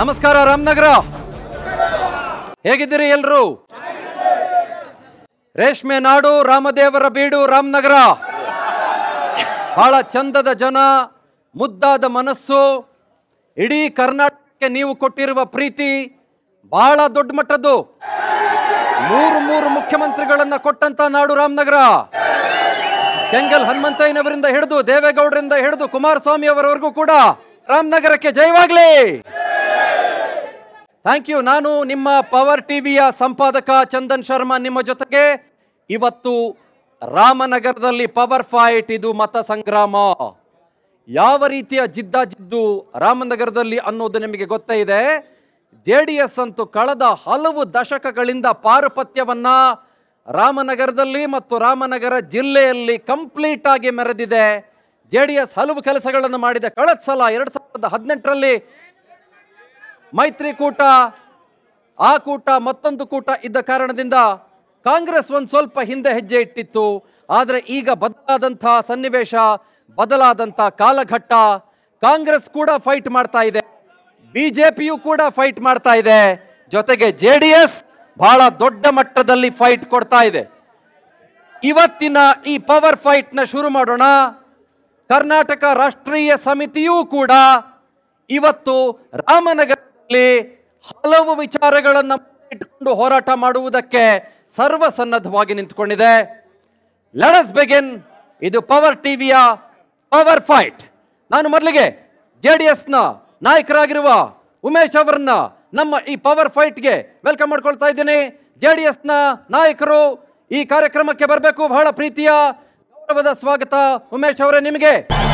ನಮಸ್ಕಾರ ರಾಮನಗರ ಹೇಗಿದ್ದೀರಿ ಎಲ್ರು ರೇಷ್ಮೆ ನಾಡು ರಾಮದೇವರ ಬೀಡು ರಾಮನಗರ ಬಹಳ ಚಂದದ ಜನ ಮುದ್ದಾದ ಮನಸ್ಸು ಇಡೀ ಕರ್ನಾಟಕಕ್ಕೆ ನೀವು ಕೊಟ್ಟಿರುವ ಪ್ರೀತಿ ಬಹಳ ದೊಡ್ಡ ಮಟ್ಟದ್ದು ಮೂರು ಮೂರು ಮುಖ್ಯಮಂತ್ರಿಗಳನ್ನ ಕೊಟ್ಟಂತ ನಾಡು ರಾಮನಗರ ಕೆಂಗಲ್ ಹನುಮಂತಯ್ಯನವರಿಂದ ಹಿಡಿದು ದೇವೇಗೌಡರಿಂದ ಹಿಡಿದು ಕುಮಾರಸ್ವಾಮಿ ಅವರವರೆಗೂ ಕೂಡ ರಾಮನಗರಕ್ಕೆ ಜಯವಾಗ್ಲಿ ಥ್ಯಾಂಕ್ ಯು ನಾನು ನಿಮ್ಮ ಪವರ್ ಟಿವಿಯ ಸಂಪಾದಕ ಚಂದನ್ ಶರ್ಮಾ ನಿಮ್ಮ ಜೊತೆಗೆ ಇವತ್ತು ರಾಮನಗರದಲ್ಲಿ ಪವರ್ ಫೈಟ್ ಇದು ಮತ ಸಂಗ್ರಾಮ ಯಾವ ರೀತಿಯ ಜಿದ್ದಾಜಿದ್ದು ರಾಮನಗರದಲ್ಲಿ ಅನ್ನೋದು ನಿಮಗೆ ಗೊತ್ತೇ ಇದೆ ಜೆ ಡಿ ಎಸ್ ಅಂತೂ ಕಳೆದ ಹಲವು ದಶಕಗಳಿಂದ ಪಾರುಪತ್ಯವನ್ನ ರಾಮನಗರದಲ್ಲಿ ಮತ್ತು ರಾಮನಗರ ಜಿಲ್ಲೆಯಲ್ಲಿ ಕಂಪ್ಲೀಟ್ ಆಗಿ ಮೆರೆದಿದೆ ಜೆ ಡಿ ಎಸ್ ಹಲವು ಕೆಲಸಗಳನ್ನು ಮಾಡಿದೆ ಕಳೆದ ಸಲ ಎರಡ್ ಸಾವಿರದ ಹದಿನೆಂಟರಲ್ಲಿ ಮೈತ್ರಿಕೂಟ ಆ ಕೂಟ ಮತ್ತೊಂದು ಕೂಟ ಇದ್ದ ಕಾರಣದಿಂದ ಕಾಂಗ್ರೆಸ್ ಒಂದು ಸ್ವಲ್ಪ ಹಿಂದೆ ಹೆಜ್ಜೆ ಇಟ್ಟಿತ್ತು ಆದರೆ ಈಗ ಬದಲಾದಂಥ ಸನ್ನಿವೇಶ ಬದಲಾದಂಥ ಕಾಲಘಟ್ಟ ಕಾಂಗ್ರೆಸ್ ಕೂಡ ಫೈಟ್ ಮಾಡ್ತಾ ಇದೆ ಬಿಜೆಪಿಯು ಕೂಡ ಫೈಟ್ ಮಾಡ್ತಾ ಇದೆ ಜೊತೆಗೆ ಜೆ ಡಿ ಎಸ್ ಬಹಳ ದೊಡ್ಡ ಮಟ್ಟದಲ್ಲಿ ಫೈಟ್ ಕೊಡ್ತಾ ಇದೆ ಇವತ್ತಿನ ಈ ಪವರ್ ಫೈಟ್ ನ ಶುರು ಮಾಡೋಣ ಕರ್ನಾಟಕ ರಾಷ್ಟ್ರೀಯ ಸಮಿತಿಯೂ ಕೂಡ ಇವತ್ತು ರಾಮನಗರದಲ್ಲಿ ಹಲವು ವಿಚಾರಗಳನ್ನು ಇಟ್ಕೊಂಡು ಹೋರಾಟ ಮಾಡುವುದಕ್ಕೆ ಸರ್ವಸನ್ನದ್ಧವಾಗಿ ನಿಂತುಕೊಂಡಿದೆ ಲೆಡಸ್ ಬೆಗಿನ್ ಇದು ಪವರ್ ಟಿವಿಯ ಪವರ್ ಫೈಟ್ ನಾನು ಮೊದಲಿಗೆ ಜೆ ಡಿ ಎಸ್ನ ನಾಯಕರಾಗಿರುವ ಉಮೇಶ್ ಅವರನ್ನ ನಮ್ಮ ಈ ಪವರ್ ಫೈಟ್ಗೆ ವೆಲ್ಕಮ್ ಮಾಡ್ಕೊಳ್ತಾ ಇದ್ದೀನಿ ಜೆ ಡಿ ಎಸ್ನ ನಾಯಕರು ಈ ಕಾರ್ಯಕ್ರಮಕ್ಕೆ ಬರಬೇಕು ಬಹಳ ಪ್ರೀತಿಯ ಗೌರವದ ಸ್ವಾಗತ ಉಮೇಶ್ ಅವರೇ ನಿಮಗೆ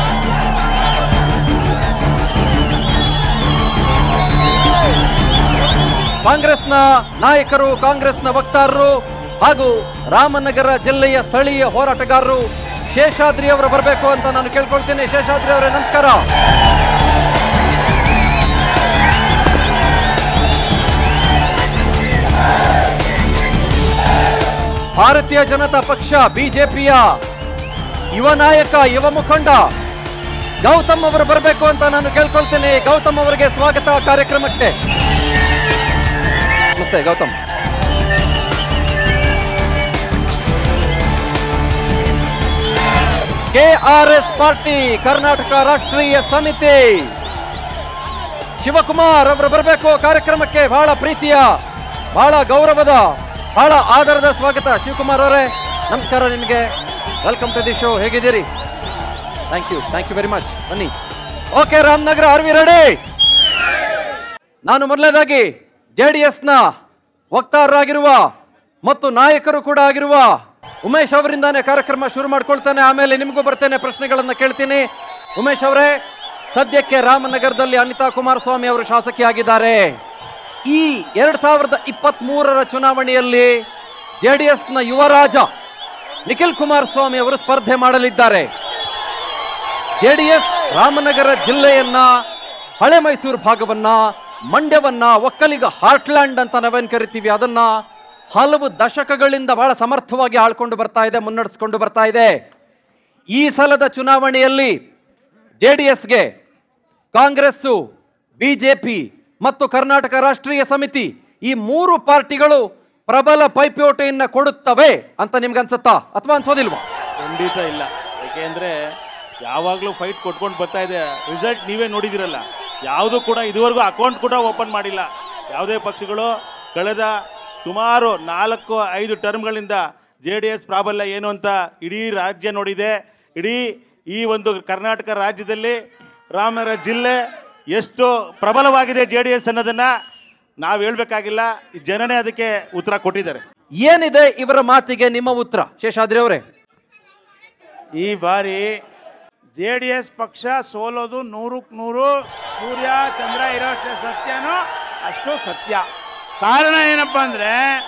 ಕಾಂಗ್ರೆಸ್ನ ನಾಯಕರು ಕಾಂಗ್ರೆಸ್ನ ವಕ್ತಾರರು ಹಾಗೂ ರಾಮನಗರ ಜಿಲ್ಲೆಯ ಸ್ಥಳೀಯ ಹೋರಾಟಗಾರರು ಶೇಷಾದ್ರಿ ಅವರು ಬರಬೇಕು ಅಂತ ನಾನು ಕೇಳ್ಕೊಳ್ತೀನಿ ಶೇಷಾದ್ರಿ ಅವರೇ ನಮಸ್ಕಾರ ಭಾರತೀಯ ಜನತಾ ಪಕ್ಷ ಬಿಜೆಪಿಯ ಯುವ ನಾಯಕ ಯುವ ಮುಖಂಡ ಗೌತಮ್ ಅವರು ಬರಬೇಕು ಅಂತ ನಾನು ಕೇಳ್ಕೊಳ್ತೇನೆ ಗೌತಮ್ ಅವರಿಗೆ ಸ್ವಾಗತ ಕಾರ್ಯಕ್ರಮಕ್ಕೆ ನಮಸ್ತೆ Gautam K R S party Karnataka Rashtriya Samiti Shivakumar ಅವರು ಬರಬೇಕು ಕಾರ್ಯಕ್ರಮಕ್ಕೆ ಬಹಳ ಪ್ರೀತಿಯ ಬಹಳ ಗೌರವದ ಬಹಳ ಆದರದ ಸ್ವಾಗತ ಶಿವಕುಮಾರ್ ಅವರೇ ನಮಸ್ಕಾರ ನಿಮಗೆ ವೆಲ್ಕಮ್ ಟು ದಿ ಶೋ ಹೇಗಿದ್ದೀರಿ thank you thank you very much ಬನ್ನಿ okay Ramanagara are we ready ನಾನು ಮೊದಲನೇದಾಗಿ ಜೆ ಡಿ ಎಸ್ನ ವಕ್ತಾರರಾಗಿರುವ ಮತ್ತು ನಾಯಕರು ಕೂಡ ಆಗಿರುವ ಉಮೇಶ್ ಅವರಿಂದಾನೇ ಕಾರ್ಯಕ್ರಮ ಶುರು ಮಾಡ್ಕೊಳ್ತೇನೆ ಆಮೇಲೆ ನಿಮಗೂ ಬರ್ತೇನೆ ಪ್ರಶ್ನೆಗಳನ್ನು ಕೇಳ್ತೀನಿ ಉಮೇಶ್ ಅವರೇ ಸದ್ಯಕ್ಕೆ ರಾಮನಗರದಲ್ಲಿ ಅನಿತಾ ಕುಮಾರಸ್ವಾಮಿ ಅವರು ಶಾಸಕಿಯಾಗಿದ್ದಾರೆ ಈ ಎರಡ್ ಸಾವಿರದ ಇಪ್ಪತ್ತ್ ಮೂರರ ಚುನಾವಣೆಯಲ್ಲಿ ಜೆ ಡಿ ಎಸ್ನ ಯುವರಾಜ ನಿಖಿಲ್ ಕುಮಾರಸ್ವಾಮಿ ಅವರು ಸ್ಪರ್ಧೆ ಮಾಡಲಿದ್ದಾರೆ ಜೆಡಿಎಸ್ ರಾಮನಗರ ಜಿಲ್ಲೆಯನ್ನ ಹಳೆ ಮೈಸೂರು ಭಾಗವನ್ನ ಮಂಡ್ಯವನ್ನ ಒಕ್ಕಲಿಗ ಹಾರ್ಟ್ಲ್ಯಾಂಡ್ ಅಂತ ನಾವೇನ್ ಕರಿತೀವಿ ಅದನ್ನ ಹಲವು ದಶಕಗಳಿಂದ ಬಹಳ ಸಮರ್ಥವಾಗಿ ಆಳ್ಕೊಂಡು ಬರ್ತಾ ಇದೆ ಮುನ್ನಡೆಸ್ಕೊಂಡು ಬರ್ತಾ ಇದೆ ಈ ಸಲದ ಚುನಾವಣೆಯಲ್ಲಿ ಜೆ ಡಿ ಎಸ್ಗೆ ಕಾಂಗ್ರೆಸ್ಸು ಬಿಜೆಪಿ ಮತ್ತು ಕರ್ನಾಟಕ ರಾಷ್ಟ್ರೀಯ ಸಮಿತಿ ಈ ಮೂರು ಪಾರ್ಟಿಗಳು ಪ್ರಬಲ ಪೈಪೋಟಿಯನ್ನ ಕೊಡುತ್ತವೆ ಅಂತ ನಿಮ್ಗೆ ಅನ್ಸುತ್ತಾ ಅಥವಾ ಅನ್ಸೋದಿಲ್ವಾ ಖಂಡಿತ ಇಲ್ಲ ಯಾಕೆಂದ್ರೆ ಯಾವಾಗಲೂ ಫೈಟ್ ಕೊಟ್ಕೊಂಡು ಬರ್ತಾ ಇದೆ ರಿಸಲ್ಟ್ ನೀವೇ ನೋಡಿದಿರಲ್ಲ ಯಾವುದು ಕೂಡ ಇದುವರೆಗೂ ಅಕೌಂಟ್ ಕೂಡ ಓಪನ್ ಮಾಡಿಲ್ಲ ಯಾವುದೇ ಪಕ್ಷಗಳು ಕಳೆದ ಸುಮಾರು ನಾಲ್ಕು ಐದು ಟರ್ಮ್ಗಳಿಂದ ಜೆ ಡಿ ಎಸ್ ಪ್ರಾಬಲ್ಯ ಏನು ಅಂತ ಇಡೀ ರಾಜ್ಯ ನೋಡಿದೆ ಇಡೀ ಈ ಒಂದು ಕರ್ನಾಟಕ ರಾಜ್ಯದಲ್ಲಿ ರಾಮನಗರ ಜಿಲ್ಲೆ ಎಷ್ಟು ಪ್ರಬಲವಾಗಿದೆ ಜೆ ಡಿ ಎಸ್ ಅನ್ನೋದನ್ನ ನಾವು ಹೇಳ್ಬೇಕಾಗಿಲ್ಲ ಈ ಜನನೇ ಅದಕ್ಕೆ ಉತ್ತರ ಕೊಟ್ಟಿದ್ದಾರೆ ಏನಿದೆ ಇವರ ಮಾತಿಗೆ ನಿಮ್ಮ ಉತ್ತರ ಶೇಷಾದ್ರಿ ಅವರೇ ಈ ಬಾರಿ ಜೆ ಡಿ ಎಸ್ ಪಕ್ಷ ಸೋಲೋದು ನೂರಕ್ಕೆ ನೂರು ಸೂರ್ಯ ಚಂದ್ರ ಇರೋಷ್ಟು ಸತ್ಯನೋ ಅಷ್ಟು ಸತ್ಯ ಕಾರಣ ಏನಪ್ಪ ಅಂದರೆ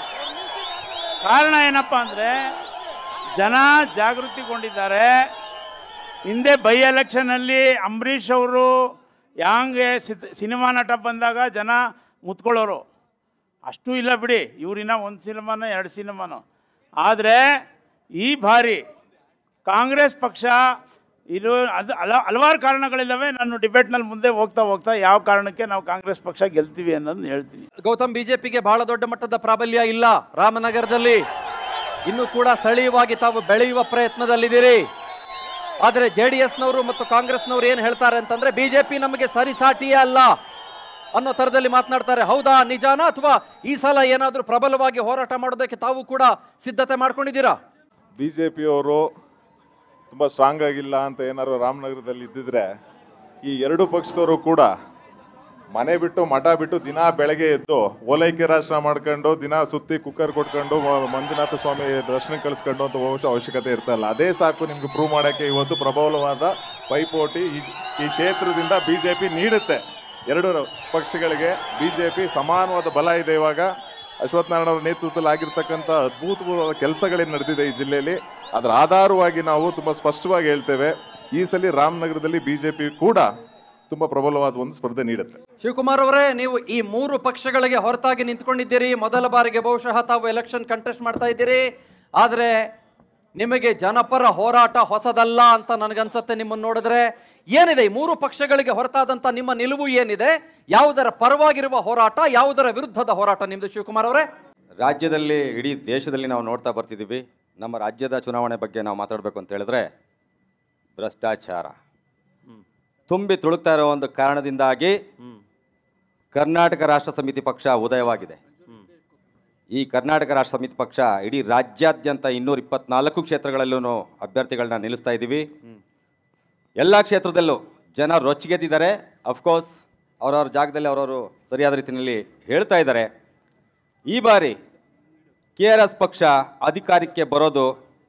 ಕಾರಣ ಏನಪ್ಪ ಅಂದರೆ ಜನ ಜಾಗೃತಿಗೊಂಡಿದ್ದಾರೆ ಹಿಂದೆ ಬೈ ಎಲೆಕ್ಷನಲ್ಲಿ ಅಂಬರೀಷ್ ಅವರು ಯಾಂಗೆ ಸಿತ್- ಸಿನಿಮಾ ನಟ ಬಂದಾಗ ಜನ ಮುತ್ಕೊಳ್ಳೋರು ಅಷ್ಟು ಇಲ್ಲ ಬಿಡಿ ಇವರಿನ ಒಂದು ಸಿನಿಮಾನೋ ಎರಡು ಸಿನಿಮಾನೋ ಆದರೆ ಈ ಬಾರಿ ಕಾಂಗ್ರೆಸ್ ಪಕ್ಷ ಇದು ಅದು ಹಲ ಹಲವಾರು ಕಾರಣಗಳಿದ್ದಾವೆ ನಾನು ಡಿಬೇಟ್ನಲ್ಲಿ ಮುಂದೆ ಹೋಗ್ತಾ ಹೋಗ್ತಾ ಯಾವ ಕಾರಣಕ್ಕೆ ನಾವು ಕಾಂಗ್ರೆಸ್ ಪಕ್ಷ ಗೆಲ್ತೀವಿ ಅನ್ನೋದನ್ನ ಹೇಳ್ತೀನಿ ಗೌತಮ್ ಬಿಜೆಪಿಗೆ ಬಹಳ ದೊಡ್ಡ ಮಟ್ಟದ ಪ್ರಾಬಲ್ಯ ಇಲ್ಲ ರಾಮನಗರದಲ್ಲಿ ಇನ್ನು ಕೂಡ ಸ್ಥಳೀಯವಾಗಿ ತಾವು ಬೆಳೆಯುವ ಪ್ರಯತ್ನದಲ್ಲಿದ್ದೀರಿ ಆದರೆ ಜೆ ಡಿ ಎಸ್ನವರು ಮತ್ತು ಕಾಂಗ್ರೆಸ್ನವರು ಏನು ಹೇಳ್ತಾರೆ ಅಂತಂದ್ರೆ ಬಿಜೆಪಿ ನಮಗೆ ಸರಿಸಾಟಿಯೇ ಅಲ್ಲ ಅನ್ನೋ ಥರದಲ್ಲಿ ಮಾತನಾಡ್ತಾರೆ ಹೌದಾ ನಿಜಾನ ಅಥವಾ ಈ ಸಲ ಏನಾದರೂ ಪ್ರಬಲವಾಗಿ ಹೋರಾಟ ಮಾಡೋದಕ್ಕೆ ತಾವು ಕೂಡ ಸಿದ್ಧತೆ ಮಾಡ್ಕೊಂಡಿದ್ದೀರಾ ಬಿ ಜೆ ಪಿಯವರು ತುಂಬ ಸ್ಟ್ರಾಂಗ್ ಆಗಿಲ್ಲ ಅಂತ ಏನಾದ್ರು ರಾಮನಗರದಲ್ಲಿ ಇದ್ದಿದ್ರೆ ಈ ಎರಡು ಪಕ್ಷದವರು ಕೂಡ ಮನೆ ಬಿಟ್ಟು ಮಠ ಬಿಟ್ಟು ದಿನ ಬೆಳಗ್ಗೆ ಎದ್ದು ಓಲೈಕೆ ರಾಷ್ಟ್ರ ಮಾಡ್ಕೊಂಡು ದಿನ ಸುತ್ತಿ ಕುಕ್ಕರ್ ಕೊಟ್ಕೊಂಡು ಮ- ಮಂಜುನಾಥ ಸ್ವಾಮಿ ದರ್ಶನ ಕಳಿಸ್ಕೊಂಡು ಅಂತ ಹೋಗೋ ಅವಶ್ಯಕತೆ ಇರ್ತಲ್ಲ ಅದೇ ಸಾಕು ನಿಮ್ಗೆ ಪ್ರೂವ್ ಮಾಡೋಕ್ಕೆ ಇವತ್ತು ಪ್ರಬಲವಾದ ಪೈಪೋಟಿ ಈ ಈ ಕ್ಷೇತ್ರದಿಂದ ಬಿ ಜೆ ಪಿ ನೀಡುತ್ತೆ ಎರಡು ಪಕ್ಷಗಳಿಗೆ ಬಿ ಜೆ ಪಿ ಸಮಾನವಾದ ಬಲ ಇದೆ ಇವಾಗ ಅಶ್ವಥ್ ನಾರಾಯಣ ಅವರ ನೇತೃತ್ವದಲ್ಲಿ ಆಗಿರ್ತಕ್ಕಂಥ ಅದ್ಭುತವಾದ ಕೆಲಸಗಳೇನು ನಡೆದಿದೆ ಈ ಜಿಲ್ಲೆಯಲ್ಲಿ ಅದರ ಆಧಾರವಾಗಿ ನಾವು ತುಂಬ ಸ್ಪಷ್ಟವಾಗಿ ಹೇಳ್ತೇವೆ ಈ ಸಲ ರಾಮನಗರದಲ್ಲಿ ಬಿಜೆಪಿ ಕೂಡ ತುಂಬಾ ಪ್ರಬಲವಾದ ಒಂದು ಸ್ಪರ್ಧೆ ನೀಡುತ್ತೆ ಶಿವಕುಮಾರ್ ಅವರೇ ನೀವು ಈ ಮೂರು ಪಕ್ಷಗಳಿಗೆ ಹೊರತಾಗಿ ನಿಂತ್ಕೊಂಡಿದ್ದೀರಿ ಮೊದಲ ಬಾರಿಗೆ ಬಹುಶಃ ತಾವು ಎಲೆಕ್ಷನ್ ಕಂಟೆಸ್ಟ್ ಮಾಡ್ತಾ ಇದ್ದೀರಿ ಆದರೆ ನಿಮಗೆ ಜನಪರ ಹೋರಾಟ ಹೊಸದಲ್ಲ ಅಂತ ನನಗನ್ಸುತ್ತೆ ನಿಮ್ಮನ್ನು ನೋಡಿದ್ರೆ ಏನಿದೆ ಈ ಮೂರು ಪಕ್ಷಗಳಿಗೆ ಹೊರತಾದಂಥ ನಿಮ್ಮ ನಿಲುವು ಏನಿದೆ ಯಾವುದರ ಪರವಾಗಿರುವ ಹೋರಾಟ ಯಾವುದರ ವಿರುದ್ಧದ ಹೋರಾಟ ನಿಮ್ದು ಶಿವಕುಮಾರ್ ಅವರೇ ರಾಜ್ಯದಲ್ಲಿ ಇಡೀ ದೇಶದಲ್ಲಿ ನಾವು ನೋಡ್ತಾ ಬರ್ತಿದ್ದೀವಿ ನಮ್ಮ ರಾಜ್ಯದ ಚುನಾವಣೆ ಬಗ್ಗೆ ನಾವು ಮಾತಾಡಬೇಕು ಅಂತ ಹೇಳಿದ್ರೆ ಭ್ರಷ್ಟಾಚಾರ ತುಂಬಿ ತುಳುಕ್ತಾ ಇರೋ ಒಂದು ಕಾರಣದಿಂದಾಗಿ ಕರ್ನಾಟಕ ರಾಷ್ಟ್ರ ಸಮಿತಿ ಪಕ್ಷ ಉದಯವಾಗಿದೆ ಈ ಕರ್ನಾಟಕ ರಾಷ್ಟ್ರ ಸಮಿತಿ ಪಕ್ಷ ಇಡೀ ರಾಜ್ಯಾದ್ಯಂತ ಇನ್ನೂರ ಇಪ್ಪತ್ನಾಲ್ಕು ಕ್ಷೇತ್ರಗಳಲ್ಲೂ ಅಭ್ಯರ್ಥಿಗಳನ್ನ ನಿಲ್ಲಿಸ್ತಾ ಇದ್ದೀವಿ ಎಲ್ಲ ಕ್ಷೇತ್ರದಲ್ಲೂ ಜನ ರೊಚ್ಚಿಗೆದ್ದಿದ್ದಾರೆ ಅಫ್ಕೋರ್ಸ್ ಅವರವ್ರ ಜಾಗದಲ್ಲಿ ಅವರವರು ಸರಿಯಾದ ರೀತಿಯಲ್ಲಿ ಹೇಳ್ತಾ ಇದ್ದಾರೆ ಈ ಬಾರಿ ಕೆ ಆರ್ ಎಸ್ ಪಕ್ಷ ಅಧಿಕಾರಕ್ಕೆ ಬರೋದು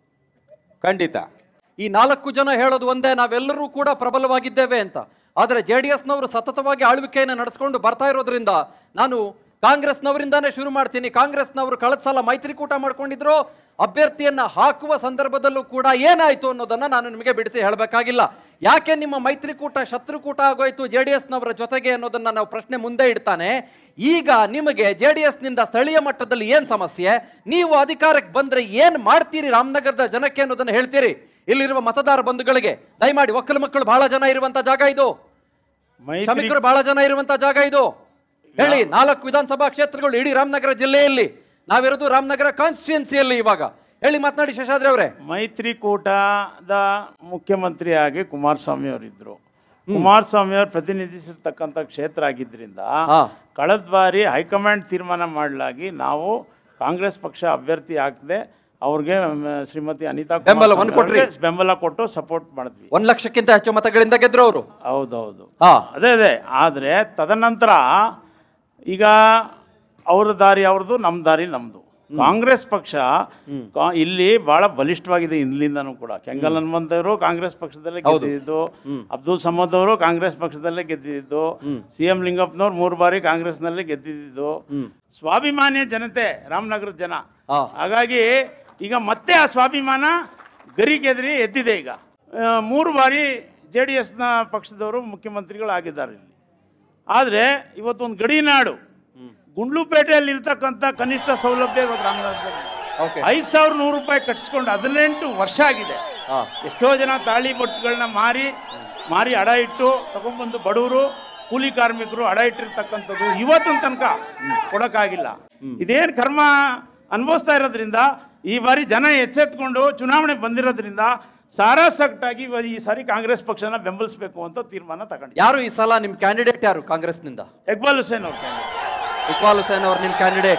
ಖಂಡಿತ ಈ ನಾಲ್ಕು ಜನ ಹೇಳೋದು ಒಂದೇ ನಾವೆಲ್ಲರೂ ಕೂಡ ಪ್ರಬಲವಾಗಿದ್ದೇವೆ ಅಂತ ಆದರೆ ಜೆ ಡಿ ಎಸ್ನವರು ಸತತವಾಗಿ ಆಳ್ವಿಕೆಯನ್ನು ನಡೆಸ್ಕೊಂಡು ಬರ್ತಾ ಇರೋದ್ರಿಂದ ನಾನು ಕಾಂಗ್ರೆಸ್ನವರಿಂದಾನೇ ಶುರು ಮಾಡ್ತೀನಿ ಕಾಂಗ್ರೆಸ್ನವರು ಕಳೆದ ಸಲ ಮೈತ್ರಿಕೂಟ ಮಾಡ್ಕೊಂಡಿದ್ರು ಅಭ್ಯರ್ಥಿಯನ್ನ ಹಾಕುವ ಸಂದರ್ಭದಲ್ಲೂ ಕೂಡ ಏನಾಯ್ತು ಅನ್ನೋದನ್ನ ನಾನು ನಿಮಗೆ ಬಿಡಿಸಿ ಹೇಳಬೇಕಾಗಿಲ್ಲ ಯಾಕೆ ನಿಮ್ಮ ಮೈತ್ರಿಕೂಟ ಶತ್ರುಕೂಟ ಆಗೋಯ್ತು ಜೆ ಡಿ ಎಸ್ನವರ ಜೊತೆಗೆ ಅನ್ನೋದನ್ನ ನಾವು ಪ್ರಶ್ನೆ ಮುಂದೆ ಇಡ್ತಾನೆ ಈಗ ನಿಮಗೆ ಜೆ ಡಿ ಎಸ್ನಿಂದ ಸ್ಥಳೀಯ ಮಟ್ಟದಲ್ಲಿ ಏನು ಸಮಸ್ಯೆ ನೀವು ಅಧಿಕಾರಕ್ಕೆ ಬಂದ್ರೆ ಏನು ಮಾಡ್ತೀರಿ ರಾಮನಗರದ ಜನಕ್ಕೆ ಅನ್ನೋದನ್ನ ಹೇಳ್ತೀರಿ ಇಲ್ಲಿರುವ ಮತದಾರ ಬಂಧುಗಳಿಗೆ ದಯಮಾಡಿ ಒಕ್ಕಲು ಮಕ್ಕಳು ಬಹಳ ಜನ ಇರುವಂತ ಜಾಗ ಇದು ಮೈತ್ರಿ ಶ್ರಮಿಕರು ಬಹಳ ಜನ ಇರುವಂತ ಜಾಗ ಇದು ಹೇಳಿ ನಾಲ್ಕು ವಿಧಾನಸಭಾ ಕ್ಷೇತ್ರಗಳು ಇಡೀ ರಾಮನಗರ ಜಿಲ್ಲೆಯಲ್ಲಿ ನಾವಿರೋದು ರಾಮನಗರ ಕಾನ್ಸ್ಟಿಟ್ಯೂನ್ಸಿಯಲ್ಲಿ ಇವಾಗ ಹೇಳಿ ಮಾತನಾಡಿ ಶೇಷಾದ್ರಿ ಅವರೇ ಮೈತ್ರಿಕೂಟದ ಮುಖ್ಯಮಂತ್ರಿಯಾಗಿ ಕುಮಾರಸ್ವಾಮಿ ಅವರಿದ್ರು ಕುಮಾರಸ್ವಾಮಿ ಅವರು ಪ್ರತಿನಿಧಿಸಿರ್ತಕ್ಕಂಥ ಕ್ಷೇತ್ರ ಆಗಿದ್ದರಿಂದ ಹಾ. ಕಳೆದ ಬಾರಿ ಹೈಕಮಾಂಡ್ ತೀರ್ಮಾನ ಮಾಡಲಾಗಿ ನಾವು ಕಾಂಗ್ರೆಸ್ ಪಕ್ಷ ಅಭ್ಯರ್ಥಿ ಹಾಕದೆ ಅವ್ರಿಗೆ ಮ್, ಶ್ರೀಮತಿ ಅನಿತಾ ಬೆಂಬಲವನ್ನು ಕುಮಾರಸ್ವಾಮಿ ಕೊಟ್ರಿ. ಅವ್ರಿಗೆ ಬೆಂಬಲ ಕೊಟ್ಟು ಸಪೋರ್ಟ್ ಮಾಡಿದ್ವಿ ಒಂದ್ ಲಕ್ಷಕ್ಕಿಂತ ಹೆಚ್ಚು ಮತಗಳಿಂದ ಗೆದ್ರು ಅವರು ಹೌದೌದು ಹಾ ಅದೇ ಅದೇ ಆದರೆ ತದನಂತರ ಈಗ ಅವ್ರ ದಾರಿ ಅವ್ರದ್ದು ನಮ್ಮ ದಾರಿ ನಮ್ಮದು ಕಾಂಗ್ರೆಸ್ ಪಕ್ಷ ಕಾ- ಇಲ್ಲಿ ಬಹಳ ಬಲಿಷ್ಠವಾಗಿದೆ ಇಲ್ಲಿಂದನೂ ಕೂಡ ಕೆಂಗಲ್ ಹನುಮಂತವರು ಕಾಂಗ್ರೆಸ್ ಪಕ್ಷದಲ್ಲೇ ಗೆದ್ದಿದ್ದು ಅಬ್ದುಲ್ ಸಮದ್ ಅವರು ಕಾಂಗ್ರೆಸ್ ಪಕ್ಷದಲ್ಲೇ ಗೆದ್ದಿದ್ದು ಸಿ ಎಂ ಲಿಂಗಪ್ಪನವ್ರು ಮೂರು ಬಾರಿ ಕಾಂಗ್ರೆಸ್ನಲ್ಲೇ ಗೆದ್ದಿದ್ದು ಸ್ವಾಭಿಮಾನ್ಯ ಜನತೆ ರಾಮನಗರದ ಜನ ಹಾ. ಹಾಗಾಗಿ ಈಗ ಮತ್ತೆ ಆ ಸ್ವಾಭಿಮಾನ ಗರಿಗೆದರಿ ಎದ್ದಿದೆ ಈಗ ಆ, ಮೂರು ಬಾರಿ ಜೆ ಡಿ ಎಸ್ನ ಪಕ್ಷದವರು ಮುಖ್ಯಮಂತ್ರಿಗಳಾಗಿದ್ದಾರೆ ಇಲ್ಲಿ ಆದರೆ ಇವತ್ತೊಂದು ಗಡಿನಾಡು ಗುಂಡ್ಲುಪೇಟೆಯಲ್ಲಿ ಇರ್ತಕ್ಕಂಥ ಕನಿಷ್ಠ ಸೌಲಭ್ಯ ಇವತ್ತು ರಾಮನಗರದಲ್ಲಿ ಓಕೆ ಐದು ಸಾವಿರ ನೂರು ರೂಪಾಯಿ ಕಟ್ಸ್ಕೊಂಡು ಹದಿನೆಂಟು ವರ್ಷ ಆಗಿದೆ ಹಾ ಎಷ್ಟೋ ಜನ ತಾಳಿ ಬೊಟ್ಟುಗಳನ್ನ ಮಾರಿ ಮಾರಿ ಅಡ ಇಟ್ಟು ತಗೊಂಡ್ಬಂದು ಬಡವರು ಕೂಲಿ ಕಾರ್ಮಿಕರು ಅಡ ಇಟ್ಟಿರ್ತಕ್ಕಂಥದ್ದು ಇವತ್ತಿನ ತನಕ ಕೊಡೋಕ್ಕಾಗಿಲ್ಲ ಇದೇನು ಕರ್ಮ ಅನುಭವಿಸ್ತಾ ಇರೋದ್ರಿಂದ ಈ ಬಾರಿ ಜನ ಎಚ್ಚೆತ್ಕೊಂಡು ಚುನಾವಣೆ ಬಂದಿರೋದ್ರಿಂದ ಸಾರಾಸಗಟಾಗಿ ಇವ- ಈ ಸಾರಿ ಕಾಂಗ್ರೆಸ್ ಪಕ್ಷನ ಬೆಂಬಲಿಸಬೇಕು ಅಂತ ತೀರ್ಮಾನ ತಗೊಂಡಿದ್ದಾರೆ ಯಾರು ಈ ಸಲ ನಿಮ್ ಕ್ಯಾಂಡಿಡೇಟ್ ಯಾರು ಕಾಂಗ್ರೆಸ್ನಿಂದ ಇಕ್ಬಾಲ್ ಹುಸೇನ್ ಅವ್ರ candidate. ಇಕ್ಬಾಲ್ ಹುಸೇನ್ ಅವರು ನಿಮ್ ಕ್ಯಾಂಡಿಡೇಟ್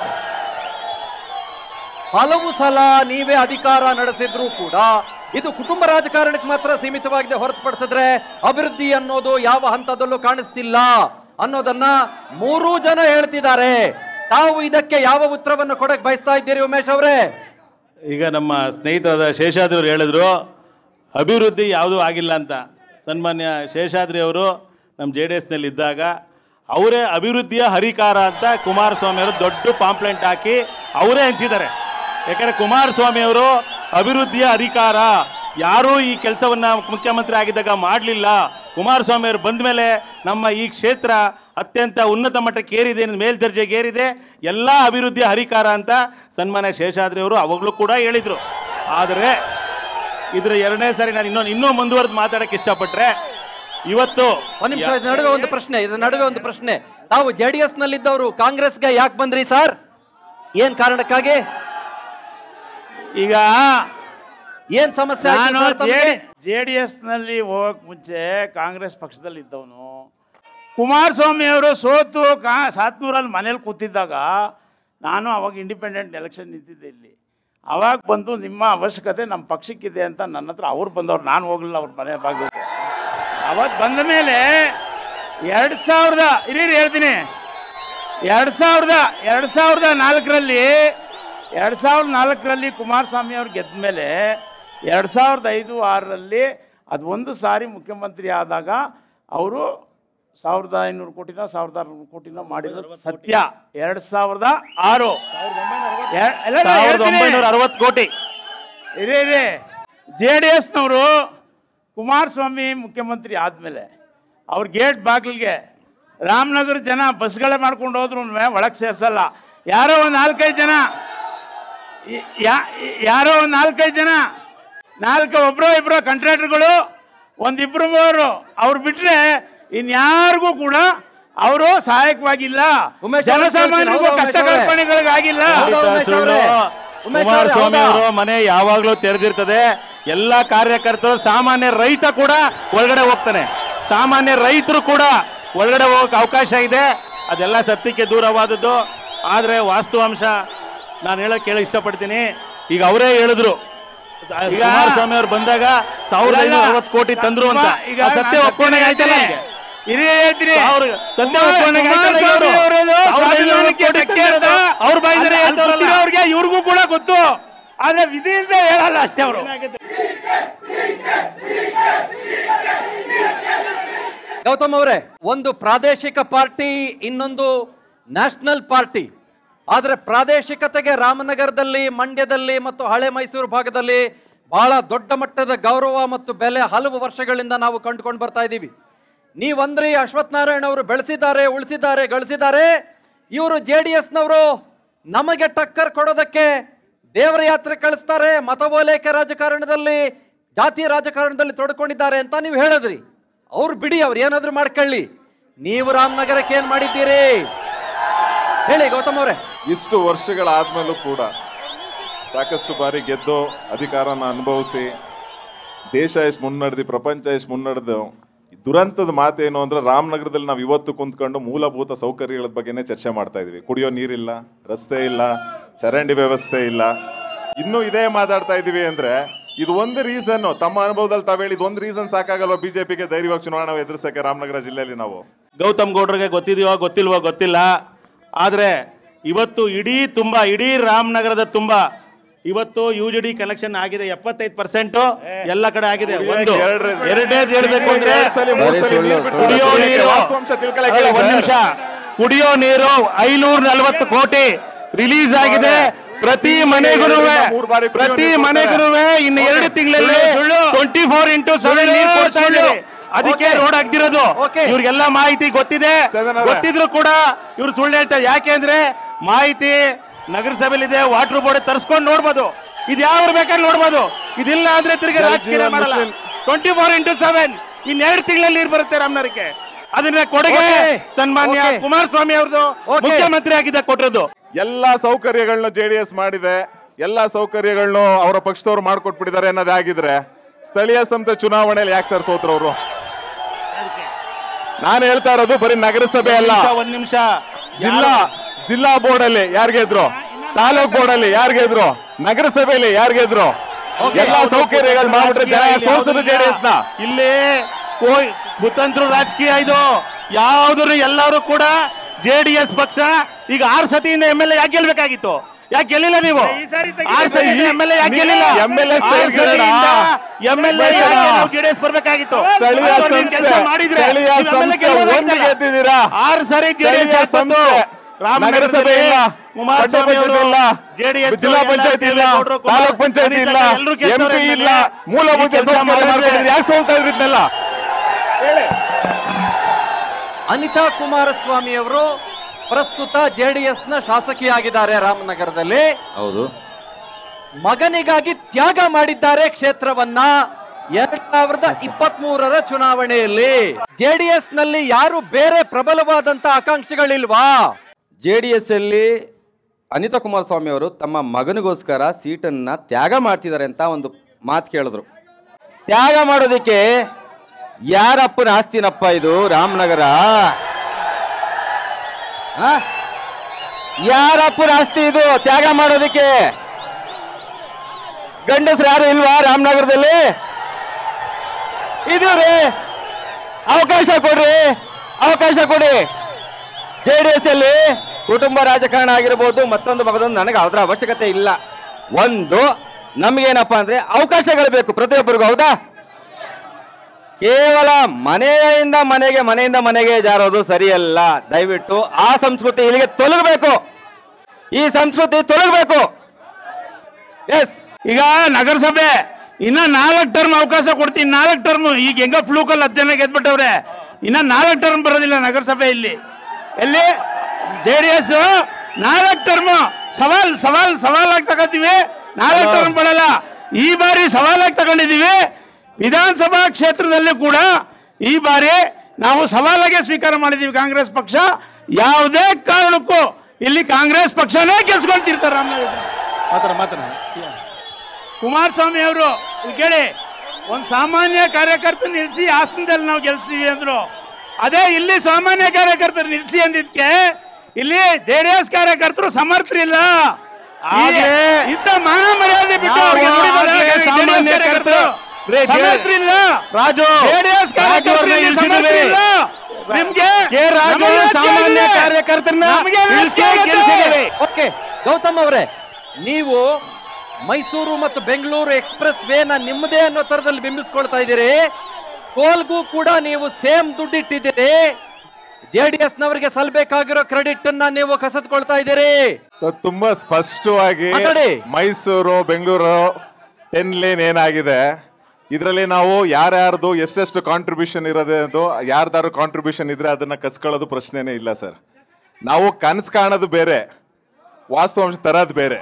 ಹಲವು ಸಲ ನೀವೇ ಅಧಿಕಾರ ನಡೆಸಿದ್ರು ಕೂಡ ಇದು ಕುಟುಂಬ ರಾಜಕಾರಣಕ್ಕೆ ಮಾತ್ರ ಸೀಮಿತವಾಗಿದೆ ಹೊರತುಪಡಿಸಿದ್ರೆ ಅಭಿವೃದ್ಧಿ ಅನ್ನೋದು ಯಾವ ಹಂತದಲ್ಲೂ ಕಾಣಿಸ್ತಿಲ್ಲ ಅನ್ನೋದನ್ನ ಮೂರೂ ಜನ ಹೇಳ್ತಿದ್ದಾರೆ ತಾವು ಇದಕ್ಕೆ ಯಾವ ಉತ್ತರವನ್ನು ಕೊಡಕ್ ಬಯಸ್ತಾ ಇದ್ದೀರಿ ಉಮೇಶ್ ಅವರೇ ಈಗ ನಮ್ಮ ಸ್ನೇಹಿತರಾದ ಶೇಷಾದ್ರಿ ಅವರು ಹೇಳಿದ್ರು ಅಭಿವೃದ್ಧಿ ಯಾವುದೂ ಆಗಿಲ್ಲ ಅಂತ ಸನ್ಮಾನ್ಯ ಶೇಷಾದ್ರಿ ಅವರು ನಮ್ಮ ಜೆ ಡಿ ಎಸ್ನಲ್ಲಿ ಇದ್ದಾಗ ಅವರೇ ಅಭಿವೃದ್ಧಿಯ ಹರಿಕಾರ ಅಂತ ಕುಮಾರಸ್ವಾಮಿ ಅವರು ದೊಡ್ಡ ಪಾಂಪ್ಲೆಂಟ್ ಹಾಕಿ ಅವರೇ ಹಂಚಿದ್ದಾರೆ ಯಾಕಂದರೆ ಕುಮಾರಸ್ವಾಮಿ ಅವರು ಅಭಿವೃದ್ಧಿಯ ಅಧಿಕಾರ ಯಾರೂ ಈ ಕೆಲಸವನ್ನ ಮುಖ್ಯಮಂತ್ರಿ ಆಗಿದ್ದಾಗ ಮಾಡಲಿಲ್ಲ ಕುಮಾರಸ್ವಾಮಿ ಅವರು ಬಂದ ಮೇಲೆ ನಮ್ಮ ಈ ಕ್ಷೇತ್ರ ಅತ್ಯಂತ ಉನ್ನತ ಮಟ್ಟಕ್ಕೆ ಏರಿದೆ ಮೇಲ್ದರ್ಜೆಗೆ ಏರಿದೆ ಎಲ್ಲ ಅಭಿವೃದ್ಧಿಯ ಹರಿಕಾರ ಅಂತ ಸನ್ಮಾನ್ಯ ಶೇಷಾದ್ರಿ ಅವರು ಅವಾಗಲೂ ಕೂಡ ಹೇಳಿದರು ಆದರೆ ಇದ್ರ ಎರಡನೇ ಸಾರಿ ನಾನು ಇನ್ನೊಂದು ಇನ್ನೂ ಮುಂದುವರೆದು ಮಾತಾಡಕ್ಕೆ ಇಷ್ಟಪಟ್ರೆ ಇವತ್ತು ಒಂದ್ ನಿಮಿಷ ಇದ್ರ ನಡುವೆ ಒಂದು ಪ್ರಶ್ನೆ ಇದ್ರ ನಡುವೆ ಒಂದು ಪ್ರಶ್ನೆ ತಾವು ಜೆ ಡಿ ಎಸ್ ನಲ್ಲಿದ್ದವರು ಕಾಂಗ್ರೆಸ್ಗೆ ಯಾಕೆ ಬಂದ್ರಿ ಸರ್ ಏನ್ ಕಾರಣಕ್ಕಾಗಿ ಈಗ ಏನ್ ಸಮಸ್ಯೆ ಆಯ್ತು ನಾನು ಸರ್ ತಮಗೆ? ಜೆ ಡಿ ಎಸ್ ನಲ್ಲಿ ಹೋಗಕ್ ಮುಂಚೆ ಕಾಂಗ್ರೆಸ್ ಪಕ್ಷದಲ್ಲಿ ಇದ್ದವನು ಕುಮಾರಸ್ವಾಮಿ ಅವರು ಸೋತು ಕಾ ಸಾತ್ನೂರಲ್ಲಿ ಮನೇಲಿ ಕೂತಿದ್ದಾಗ ನಾನು ಅವಾಗ ಇಂಡಿಪೆಂಡೆಂಟ್ ಎಲೆಕ್ಷನ್ ನಿಂತಿದ್ದೆ ಇಲ್ಲಿ ಅವಾಗ ಬಂದು ನಿಮ್ಮ ಅವಶ್ಯಕತೆ ನಮ್ಮ ಪಕ್ಷಕ್ಕಿದೆ ಅಂತ ನನ್ನ ಹತ್ರ ಅವ್ರು ಬಂದವ್ರು ನಾನು ಹೋಗಲಿಲ್ಲ ಅವ್ರ ಮನೆ ಭಾಗಕ್ಕೆ ಅವತ್ತು ಬಂದ ಮೇಲೆ ಎರಡು ಸಾವಿರದ ಇರೀರಿ ಹೇಳ್ತೀನಿ ಎರಡು ಸಾವಿರದ ಎರಡು ಸಾವಿರದ ನಾಲ್ಕರಲ್ಲಿ ಎರಡು ಸಾವಿರದ ನಾಲ್ಕರಲ್ಲಿ ಕುಮಾರಸ್ವಾಮಿ ಅವ್ರು ಗೆದ್ದ ಮೇಲೆ ಎರಡು ಸಾವಿರದ ಐದು ಆರರಲ್ಲಿ ಅದು ಒಂದು ಸಾರಿ ಮುಖ್ಯಮಂತ್ರಿ ಆದಾಗ ಅವರು ಸಾವಿರದ ಐನೂರು ಕೋಟಿನ ಸಾವಿರದ ಆರುನೂರು ಕೋಟಿನ ಮಾಡಿರೋದು ಸತ್ಯ ಎರಡು ಸಾವಿರದ ಆರು ಎ- ಎಲ್ಲ ಸಾವಿರದ ಹೇಳ್ತೀನಿ. ಒಂಬೈನೂರ ಅರವತ್ತು ಕೋಟಿ ಇರಿ ಇರಿ ಜೆ ಡಿ ಎಸ್ನವರು ಕುಮಾರಸ್ವಾಮಿ ಮುಖ್ಯಮಂತ್ರಿ ಆದಮೇಲೆ ಅವ್ರ ಗೇಟ್ ಬಾಗಿಲಿಗೆ ರಾಮನಗರ ಜನ ಬಸ್ಗಳೇ ಮಾಡ್ಕೊಂಡು ಹೋದ್ರು ಒಳಗೆ ಸೇರ್ಸಲ್ಲ ಯಾರೋ ಒಂದು ನಾಲ್ಕೈದು ಜನ ಈ- ಯಾ- ಯಾರೋ ಒಂದು ನಾಲ್ಕೈದು ಜನ ನಾಲ್ಕು ಒಬ್ಬರು ಇಬ್ಬರು ಕಂಟ್ರಾಕ್ಟರ್ಗಳು ಒಂದಿಬ್ರು ಮೂವರು ಅವ್ರು ಬಿಟ್ರೆ ಇನ್ಯಾರಿಗೂ ಕೂಡ ಅವರು ಸಹಾಯಕವಾಗಿಲ್ಲ ಉಮೇಶ್ ಅವ್ರೆ ಜನಸಾಮಾನ್ಯರಿಗೂ ಹೌದಾ ಉಮೇಶ್ ಕಷ್ಟ ಅವ್ರೆ? ಕಲ್ಪನೆಗಳಿಗಾಗಿಲ್ಲ ಹೌದಾ ಉಮೇಶ್ ಅವ್ರೆ? ಉಮೇಶ್ ಅವ್ರೆ, ಕುಮಾರಸ್ವಾಮಿ ಹೌದಾ? ಅವರು ಮನೆ ಯಾವಾಗ್ಲೂ ತೆರೆದಿರ್ತದೆ ಎಲ್ಲಾ ಕಾರ್ಯಕರ್ತರು ಸಾಮಾನ್ಯ ರೈತ ಕೂಡ ಒಳಗಡೆ ಹೋಗ್ತಾನೆ ಸಾಮಾನ್ಯ ರೈತರು ಕೂಡ ಒಳಗಡೆ ಹೋಗಕ್ಕೆ ಅವಕಾಶ ಇದೆ ಅದೆಲ್ಲ ಸತ್ಯಕ್ಕೆ ದೂರವಾದದ್ದು ಆದ್ರೆ ವಾಸ್ತವಾಂಶ ನಾನು ಹೇಳಕ್ ಕೇಳ ಇಷ್ಟಪಡ್ತೀನಿ ಈಗ ಅವರೇ ಹೇಳಿದ್ರು ಈಗ ಕುಮಾರಸ್ವಾಮಿ ಅವ್ರು ಬಂದಾಗ ಸಾವಿರದ ಐನೂರ ಅರವತ್ತು ಕೋಟಿ ತಂದ್ರು ಅಂತ ಈಗ ಆ ಸತ್ಯ ನಾನು ಒಪ್ಕೊಂಡಾಗ ಆಯ್ತಲ್ಲ ಹೇಳ್ತೀನಿ. ನಿಮ್ಗೆ? ಹಿರಿಯ ಹೇಳ್ತೀನಿ ಅವ್ರು ಸತ್ಯ ಕುಮಾರ್- ಒಪ್ಕೊಂಡಾಗ ಆಯ್ತಲ್ಲ ಈಗ ಕುಮಾರಸ್ವಾಮಿ ಅವ್ರು? ಅವರದು ಸಾವಿರದ ಐನೂರ ಸ್ವಾಭಿಮಾನಕ್ಕೆ ಕೋಟಿ ಧಕ್ಕೆ ಅಂತ ತಂದಿರೋದು ಅವ್ರ ಬಾಯಿಂದಲೇ ಅಲ್ಲಿ ಹೇಳ್ತಾರಲ್ಲ. ಗೊತ್ತಿರೋರ್ಗೆ ಇವ್ರಿಗೂ ಕೂಡ ಗೊತ್ತು ಆದ್ರೆ ವಿಧಿಯಿಂದ ಹೇಳಲ್ಲ ಅಷ್ಟೇ ಅವರು ಗೌತಮ್ ಅವರೇ ಒಂದು ಪ್ರಾದೇಶಿಕ ಪಾರ್ಟಿ ಇನ್ನೊಂದು ನ್ಯಾಷನಲ್ ಪಾರ್ಟಿ ಆದರೆ ಪ್ರಾದೇಶಿಕತೆಗೆ ರಾಮನಗರದಲ್ಲಿ ಮಂಡ್ಯದಲ್ಲಿ ಮತ್ತು ಹಳೆ ಮೈಸೂರು ಭಾಗದಲ್ಲಿ ಬಹಳ ದೊಡ್ಡ ಮಟ್ಟದ ಗೌರವ ಮತ್ತು ಬೆಲೆ ಹಲವು ವರ್ಷಗಳಿಂದ ನಾವು ಕಂಡುಕೊಂಡು ಬರ್ತಾ ಇದ್ದೀವಿ ನೀವಂದ್ರಿ ಅಶ್ವಥ್ ನಾರಾಯಣ ಅವರು ಬೆಳೆಸಿದ್ದಾರೆ ಉಳಿಸಿದ್ದಾರೆ ಗಳಿಸಿದ್ದಾರೆ ಇವರು ಜೆ ಡಿ ಎಸ್ನವರು ನಮಗೆ ಟಕ್ಕರ್ ಕೊಡೋದಕ್ಕೆ ದೇವರ ಯಾತ್ರೆ ಕಳಿಸ್ತಾರೆ ಮತ ಓಲೈಕೆ ರಾಜಕಾರಣದಲ್ಲಿ ಜಾತಿ ರಾಜಕಾರಣದಲ್ಲಿ ತೊಡ್ಕೊಂಡಿದ್ದಾರೆ ಅಂತ ನೀವು ಹೇಳಿದ್ರಿ ಅವ್ರು ಬಿಡಿ ಅವ್ರು ಏನಾದ್ರು ಮಾಡ್ಕೊಳ್ಳಿ ನೀವು ರಾಮನಗರಕ್ಕೆ ಏನ್ ಮಾಡಿದ್ದೀರಿ ಹೇಳಿ ಗೌತಮ್ ಅವರೇ ಇಷ್ಟು ವರ್ಷಗಳಾದ್ಮೇಲೂ ಕೂಡ ಸಾಕಷ್ಟು ಬಾರಿ ಗೆದ್ದು ಅಧಿಕಾರನ ಅನುಭವಿಸಿ ದೇಶ ಎಷ್ಟು ಮುನ್ನಡೆದು ಪ್ರಪಂಚ ಎಷ್ಟು ಮುನ್ನಡೆದು ದುರಂತದ ಮಾತೇನು ಅಂದ್ರೆ ರಾಮನಗರದಲ್ಲಿ ನಾವು ಇವತ್ತು ಕುಂತ್ಕೊಂಡು ಮೂಲಭೂತ ಸೌಕರ್ಯಗಳ ಬಗ್ಗೆನೇ ಚರ್ಚೆ ಮಾಡ್ತಾ ಇದೀವಿ ಕುಡಿಯೋ ನೀರಿಲ್ಲ ರಸ್ತೆ ಇಲ್ಲ ಚರಂಡಿ ವ್ಯವಸ್ಥೆ ಇಲ್ಲ ಇನ್ನೂ ಇದೇ ಮಾತಾಡ್ತಾ ಇದೀವಿ ಅಂದ್ರೆ ಇದು ಒಂದು ರೀಸನ್ ತಮ್ಮ ಅನುಭವದಲ್ಲಿ ತಾವು ಹೇಳಿದ ಒಂದು ರೀಸನ್ ಸಾಕಾಗಲ್ವಾ ಬಿಜೆಪಿಗೆ ಧೈರ್ಯವಾಗಿ ಚುನಾವಣೆ ಎದುರಿಸಕ್ಕೆ ರಾಮನಗರ ಜಿಲ್ಲೆಯಲ್ಲಿ ನಾವು ಗೌತಮ್ ಗೌಡ್ರಿಗೆ ಗೊತ್ತಿದೆಯೋ ಗೊತ್ತಿಲ್ವೋ ಗೊತ್ತಿಲ್ಲ ಆದ್ರೆ ಇವತ್ತು ಇಡೀ ತುಂಬಾ ಇಡೀ ರಾಮನಗರದ ತುಂಬಾ ಇವತ್ತು ಯು ಜಿ ಡಿ ಕಲೆಕ್ಷನ್ ಆಗಿದೆ ಎಪ್ಪತ್ತೈದು ಪರ್ಸೆಂಟ್ ಎಲ್ಲ ಕಡೆ ಆಗಿದೆ ಒಂದು ಎರಡ್ರೇ- ಎರಡನೇದು ಹೇಳ್ಬೇಕು ಅಂದ್ರೆ ಎರಡ್ ಸಲ, ಮೂರ್ ಸಲ ಸುಳ್ಳು, ನೀರ್ ಬಿಟ್ಟು ಕುಡಿಯೋ ನೀರು ವಾಸ್ತವಾಂಶ ತಿಳ್ಕೊಳಕ್ಕೆ ಅಲ್ಲ, ಒಂದ್ ಸರ್. ನಿಮಿಷ ಕುಡಿಯೋ ನೀರು ಐನೂರ ನಲವತ್ತು ಕೋಟಿ ರಿಲೀಸ್ ಆಗಿದೆ ಪ್ರತಿ ಮನೆಗೂ ಮೂರ್ ಬಾರಿ ಕುಡಿಯೋ ಪ್ರತಿ ನೀರು ಮನೆಗೂ ಇನ್ನು ಎರಡು ತಿಂಗಳಲ್ಲಿ ಸುಳ್ಳು. ಟ್ವೆಂಟಿ ಫೋರ್ ಇಂಟು ಸೆವೆನ್ ನೀರು ಕೊಡ್ತಾ ಇದ್ದೀವಿ ಅದಕ್ಕೆ Okay. Road ಆಗ್ದಿರೋದು Okay. ಇವ್ರಿಗೆಲ್ಲ ಮಾಹಿತಿ ಗೊತ್ತಿದೆ ಚಂದನ್ ಅವ್ರೆ. ಗೊತ್ತಿದ್ರು ಕೂಡ ಇವ್ರು ಸುಳ್ಳು ಹೇಳ್ತಾರೆ ಯಾಕೆಂದ್ರೆ ಮಾಹಿತಿ ನಗರಸಭೆಲಿದೆ ವಾಟರ್ ಬೋರ್ಡ್ ತರಿಸ್ಕೊಂಡು ನೋಡ್ಬೋದು ಇದು ಯಾವ ಬೇಕಾದ್ರೆ ನೋಡ್ಬೋದು ಇದಿಲ್ಲ ಅಂದ್ರೆ ತಿರ್ಗಿ ಜಲ್ ರಾಜಕೀಯ ಜೀವನ್ ಮಾಡಲ್ಲ mission. Twenty four into seven ಇನ್ನೆರಡು ತಿಂಗಳಲ್ಲಿ ನೀರು ಬರುತ್ತೆ ರಾಮನಗರಕ್ಕೆ ಅದನ್ನ ಕೊಡುಗೆ Okay. ಸನ್ಮಾನ್ಯ Okay. ಕುಮಾರಸ್ವಾಮಿ ಅವ್ರದ್ದು Okay. ಮುಖ್ಯಮಂತ್ರಿ ಆಗಿದ್ದ ಕೊಟ್ಟಿರೋದು ಎಲ್ಲಾ ಸೌಕರ್ಯಗಳನ್ನ ಜೆ ಡಿ ಎಸ್ ಮಾಡಿದೆ ಎಲ್ಲಾ ಸೌಕರ್ಯಗಳನ್ನು ಅವರ ಪಕ್ಷದವ್ರು ಮಾಡ್ಕೊಟ್ಬಿಟ್ಟಿದ್ದಾರೆ ಅನ್ನೋದಾಗಿದ್ರೆ ಸ್ಥಳೀಯ ಸಂಸ್ಥೆ ಚುನಾವಣೆಯಲ್ಲಿ ಯಾಕೆ ಸರ್ ಸೋತ್ರ ಅವರು ನಾನು ಹೇಳ್ತಾ ಇರೋದು ಬರೀ ನಗರಸಭೆ ಅಲ್ಲ ಒಂದ್ ನಿಮಿಷ ಜಿಲ್ಲಾ ಜಿಲ್ಲಾ ಬೋರ್ಡ್ ಅಲ್ಲಿ ಯಾರ್ ಗೆದ್ರು ತಾಲೂಕ್ ಬೋರ್ಡ್ ಅಲ್ಲಿ ಯಾರ್ ಗೆದ್ರು ನಗರಸಭೆಯಲ್ಲಿ ಯಾರ್ ಗೆದ್ರು ಎಲ್ಲಾ ಸೌಕರ್ಯಗಳು ಮಾಡ್ಬಿಟ್ರೆ ಜನ ಸೋಲ್ಸಿದ್ರು ಜೆ ಡಿ ಎಸ್ ನ ಇಲ್ಲಿ ಕೋ- ಕುತಂತ್ರ ರಾಜಕೀಯ ಇದು ಯಾವ್ದು ಎಲ್ಲರೂ ಕೂಡ ಜೆ ಡಿ ಎಸ್ ಪಕ್ಷ ಈಗ ಆರು ಸತಿಯಿಂದ ಎಂ ಎಲ್ ಎ ಯಾಕೆ ಗೆಲ್ಬೇಕಾಗಿತ್ತು ಯಾಕೆ ಗೆಲ್ಲಿಲ್ಲ ನೀವು ಈ ಸಾರಿ ತೆಗೀರಿ. ಆರು ಸತಿ ಎಂ ಎಲ್ ಎ ಯಾಕೆ ಗೆಲ್ಲಿಲ್ಲ MLA ಆರು ಸೇರ್ಗಡೆ ಸತಿಯಿಂದ M L A J D S ಬರ್ಬೇಕಾಗಿತ್ತು ಸ್ಥಳೀಯ ಅದು ನೀವು ಕೆಲ್ಸ ಸಂಸ್ಥೆ ಮಾಡಿದ್ರೆ ಸ್ಥಳೀಯ ನೀವು MLA ಸಂಸ್ಥೆ ಗೆಲ್ಬೋದಾಗಿತ್ತಲ್ಲ. ಒಂದು ಗೆದ್ದಿದ್ದೀರಾ ಆರು ಸಾರಿ ಜೆಡಿಎಸ್ ಸ್ಥಳೀಯ ಸಂಸ್ಥೆ ನಗರಸಭೆ ಇಲ್ಲ ಕುಮಾರಸ್ವಾಮಿ ಅವರು ಇಲ್ಲ ಜೆಡಿಎಸ್ ಜಿಲ್ಲಾ ಪಂಚಾಯತಿ ಇಲ್ಲ ತಾಲೂಕ್ ಪಂಚಾಯತಿ ಇಲ್ಲ ಎಂಪಿ ಇಲ್ಲ ಮೂಲಭೂತ ಸೌಕರ್ಯ ಮಾಡ್ಕೊಂಡಿದ್ರೆ ಯಾಕೆ ಸೋಲ್ತಾ ಇದ್ರು ಇದನ್ನೆಲ್ಲ ಅನಿತಾ ಕುಮಾರಸ್ವಾಮಿ ಅವರು ಪ್ರಸ್ತುತ ಜೆ ಡಿ ಎಸ್ನ ಶಾಸಕಿಯಾಗಿದ್ದಾರೆ ರಾಮನಗರದಲ್ಲಿ ಹೌದು ಮಗನಿಗಾಗಿ ತ್ಯಾಗ ಮಾಡಿದ್ದಾರೆ ಕ್ಷೇತ್ರವನ್ನ ಎರಡ್ ಸಾವಿರದ ಇಪ್ಪತ್ತ್ ಮೂರರ ಚುನಾವಣೆಯಲ್ಲಿ ಜೆಡಿಎಸ್ ನಲ್ಲಿ ಯಾರು ಬೇರೆ ಪ್ರಬಲವಾದಂತ ಆಕಾಂಕ್ಷಿಗಳಿಲ್ವಾ ಜೆ ಡಿ ಎಸ್ ಅಲ್ಲಿ ಅನಿತಾ ಕುಮಾರಸ್ವಾಮಿ ಅವರು ತಮ್ಮ ಮಗನಿಗೋಸ್ಕರ ಸೀಟನ್ನು ತ್ಯಾಗ ಮಾಡ್ತಿದ್ದಾರೆ ಅಂತ ಒಂದು ಮಾತು ಕೇಳಿದ್ರು ತ್ಯಾಗ ಮಾಡೋದಕ್ಕೆ ಯಾರಪ್ಪನ ಆಸ್ತಿನಪ್ಪ ಇದು ರಾಮನಗರ ಆ? ಯಾರಪ್ಪನ ಆಸ್ತಿ ಇದು ತ್ಯಾಗ ಮಾಡೋದಕ್ಕೆ ಗಂಡಸ್ರು ಯಾರು ಇಲ್ವಾ ರಾಮನಗರದಲ್ಲಿ ಇದು ರೀ ಅವಕಾಶ ಕೊಡ್ರಿ ಅವಕಾಶ ಕೊಡಿ ಜೆ ಡಿ ಎಸ್ ಅಲ್ಲಿ ಕುಟುಂಬ ರಾಜಕಾರಣ ಆಗಿರ್ಬೋದು ಮತ್ತೊಂದು ಮಗದೊಂದು ನನಗೆ ಅದರ ಅವಶ್ಯಕತೆ ಇಲ್ಲ ಒಂದು ನಮಗೇನಪ್ಪ ಅಂದ್ರೆ ಅವಕಾಶಗಳು ಬೇಕು ಪ್ರತಿಯೊಬ್ಬರಿಗೂ ಹೌದಾ ಕೇವಲ ಮನೆಯಿಂದ ಮನೆಗೆ ಮನೆಯಿಂದ ಮನೆಗೆ ಜಾರೋದು ಸರಿಯಲ್ಲ ದಯವಿಟ್ಟು ಆ ಸಂಸ್ಕೃತಿ ಇಲ್ಲಿಗೆ ತೊಲಗಬೇಕು ಈ ಸಂಸ್ಕೃತಿ ತೊಲಗಬೇಕು ಎಸ್ ಈಗ ನಗರಸಭೆ ಇನ್ನ ನಾಲ್ಕು ಟರ್ಮ್ ಅವಕಾಶ ಕೊಡ್ತೀನಿ ನಾಲ್ಕು ಟರ್ಮ್ ಈಗ ಹೆಂಗ ಫ್ಲೂಕಲ್ಲಿ ಹತ್ತು ಜನ ಗೆದ್ಬಿಟ್ಟವ್ರೆ ಇನ್ನ ನಾಲ್ಕು ಟರ್ಮ್ ಬರೋದಿಲ್ಲ ನಗರಸಭೆ ಇಲ್ಲಿ ಎಲ್ಲಿ ಜೆ ಡಿ ಎಸ್ ನಾಲ್ಕು ಟರ್ಮ್ ಸವಾಲ್ ಸವಾಲ್ ಸವಾಲಾಗಿ ತಗೋತೀವಿ ನಾಲ್ಕು ಟರ್ಮ್ ಬರಲ್ಲ ಈ ಬಾರಿ ಸವಾಲಾಗಿ ತಗೊಂಡಿದ್ದೀವಿ ವಿಧಾನಸಭಾ ಕ್ಷೇತ್ರದಲ್ಲಿ ಕೂಡ ಈ ಬಾರಿ ನಾವು ಸವಾಲಾಗೆ ಸ್ವೀಕಾರ ಮಾಡಿದ್ದೀವಿ ಕಾಂಗ್ರೆಸ್ ಪಕ್ಷ ಯಾವುದೇ ಕಾರಣಕ್ಕೂ ಇಲ್ಲಿ ಕಾಂಗ್ರೆಸ್ ಪಕ್ಷನೇ ಗೆಲ್ಸ್ಕೊಂತಿರ್ತಾರೆ ರಾಮನಗರ ಮಾತ್ರ ಮಾತ್ರ ಕುಮಾರಸ್ವಾಮಿ ಅವರು ಇಲ್ಲಿ ಕೇಳಿ ಒಂದು ಸಾಮಾನ್ಯ ಕಾರ್ಯಕರ್ತ ನಿಲ್ಲಿಸಿ ಹಾಸನದಲ್ಲಿ ನಾವು ಗೆಲ್ಸ್ತೀವಿ ಅಂದ್ರು ಅದೇ ಇಲ್ಲಿ ಸಾಮಾನ್ಯ ಕಾರ್ಯಕರ್ತರು ನಿಲ್ಲಿಸಿ ಅಂದಿದ್ಕೆ ಇಲ್ಲಿ ಜೆ ಡಿ ಎಸ್ ಕಾರ್ಯಕರ್ತರು ಸಮರ್ಥರಿಲ್ಲ ಆದ್ರೆ ಇಂಥ ಮಾನ ಮರ್ಯಾದೆ ಬಿಟ್ಟು ನಾವು ಅವ್ರಿಗೆ ನುಡಿಬಾರ ಆಗ್ಲೇ JDS ಸಾಮಾನ್ಯ ಕಾರ್ಯಕರ್ತರು. ರೇ, ಜೆ- ಸಮರ್ಥರಿಲ್ಲ ರಾಜು ಜೆಡಿಎಸ್ ರಾಜು ಅವ್ರನ್ನ ಇಳಿಸಿದ್ದೀವಿ. ನಿಮ್ಗೆ ಕೆ. ರಾಜು ನಮಗೆ ಸಾಮಾನ್ಯ ನಾಚಿಕೆ ಆಗಿದೆ. ಕಾರ್ಯಕರ್ತರನ್ನ ನಮಗೆ ಇಳಿಸಿ ನಾಚಿಕೆ ಆಗುತ್ತೆ. ಗೆಲ್ಸಿದ್ದೀವಿ. ಓಕೆ ಗೌತಮ್ ಅವರೇ ನೀವು ಮೈಸೂರು ಮತ್ತು ಬೆಂಗಳೂರು ಎಕ್ಸ್ಪ್ರೆಸ್ ವೇನ ನಿಮ್ಮದೇ ಅನ್ನೋ ತರದಲ್ಲಿ ಬಿಂಬಿಸ್ಕೊಳ್ತಾ ಇದ್ದೀರಿ ಟೋಲ್ಗೂ ಕೂಡ ನೀವು ಸೇಮ್ ದುಡ್ಡಿಟ್ಟಿದ್ದೀರಿ ಜೆ ಡಿ ಎಸ್ ನವರಿಗೆ ಸಲ್ಬೇಕಾಗಿರೋ ಕ್ರೆಡಿಟ್ ಅನ್ನ ನೀವು ಕಸದ್ಕೊಳ್ತಾ ಇದ್ದೀರಿ ಅದು ತುಂಬಾ ಸ್ಪಷ್ಟವಾಗಿ ಮಾತಾಡಿ. ಮೈಸೂರು ಬೆಂಗಳೂರು ಟೆನ್ ಲೇನ್ ಏನಾಗಿದೆ ಇದರಲ್ಲಿ ನಾವು ಯಾರ್ಯಾರ್ದು ಎಷ್ಟೆಷ್ಟು ಕಾಂಟ್ರಿಬ್ಯೂಷನ್ ಇರೋದೇ ಅದು ಯಾರ್ದಾರು ಕಾಂಟ್ರಿಬ್ಯೂಷನ್ ಇದ್ರೆ ಅದನ್ನ ಕಸ್ಕೊಳ್ಳೋದು ಪ್ರಶ್ನೆನೇ ಇಲ್ಲ ಸರ್ ನಾವು ಕನಸು ಕಾಣೋದು ಬೇರೆ ವಾಸ್ತವಾಂಶ ತರೋದು ಬೇರೆ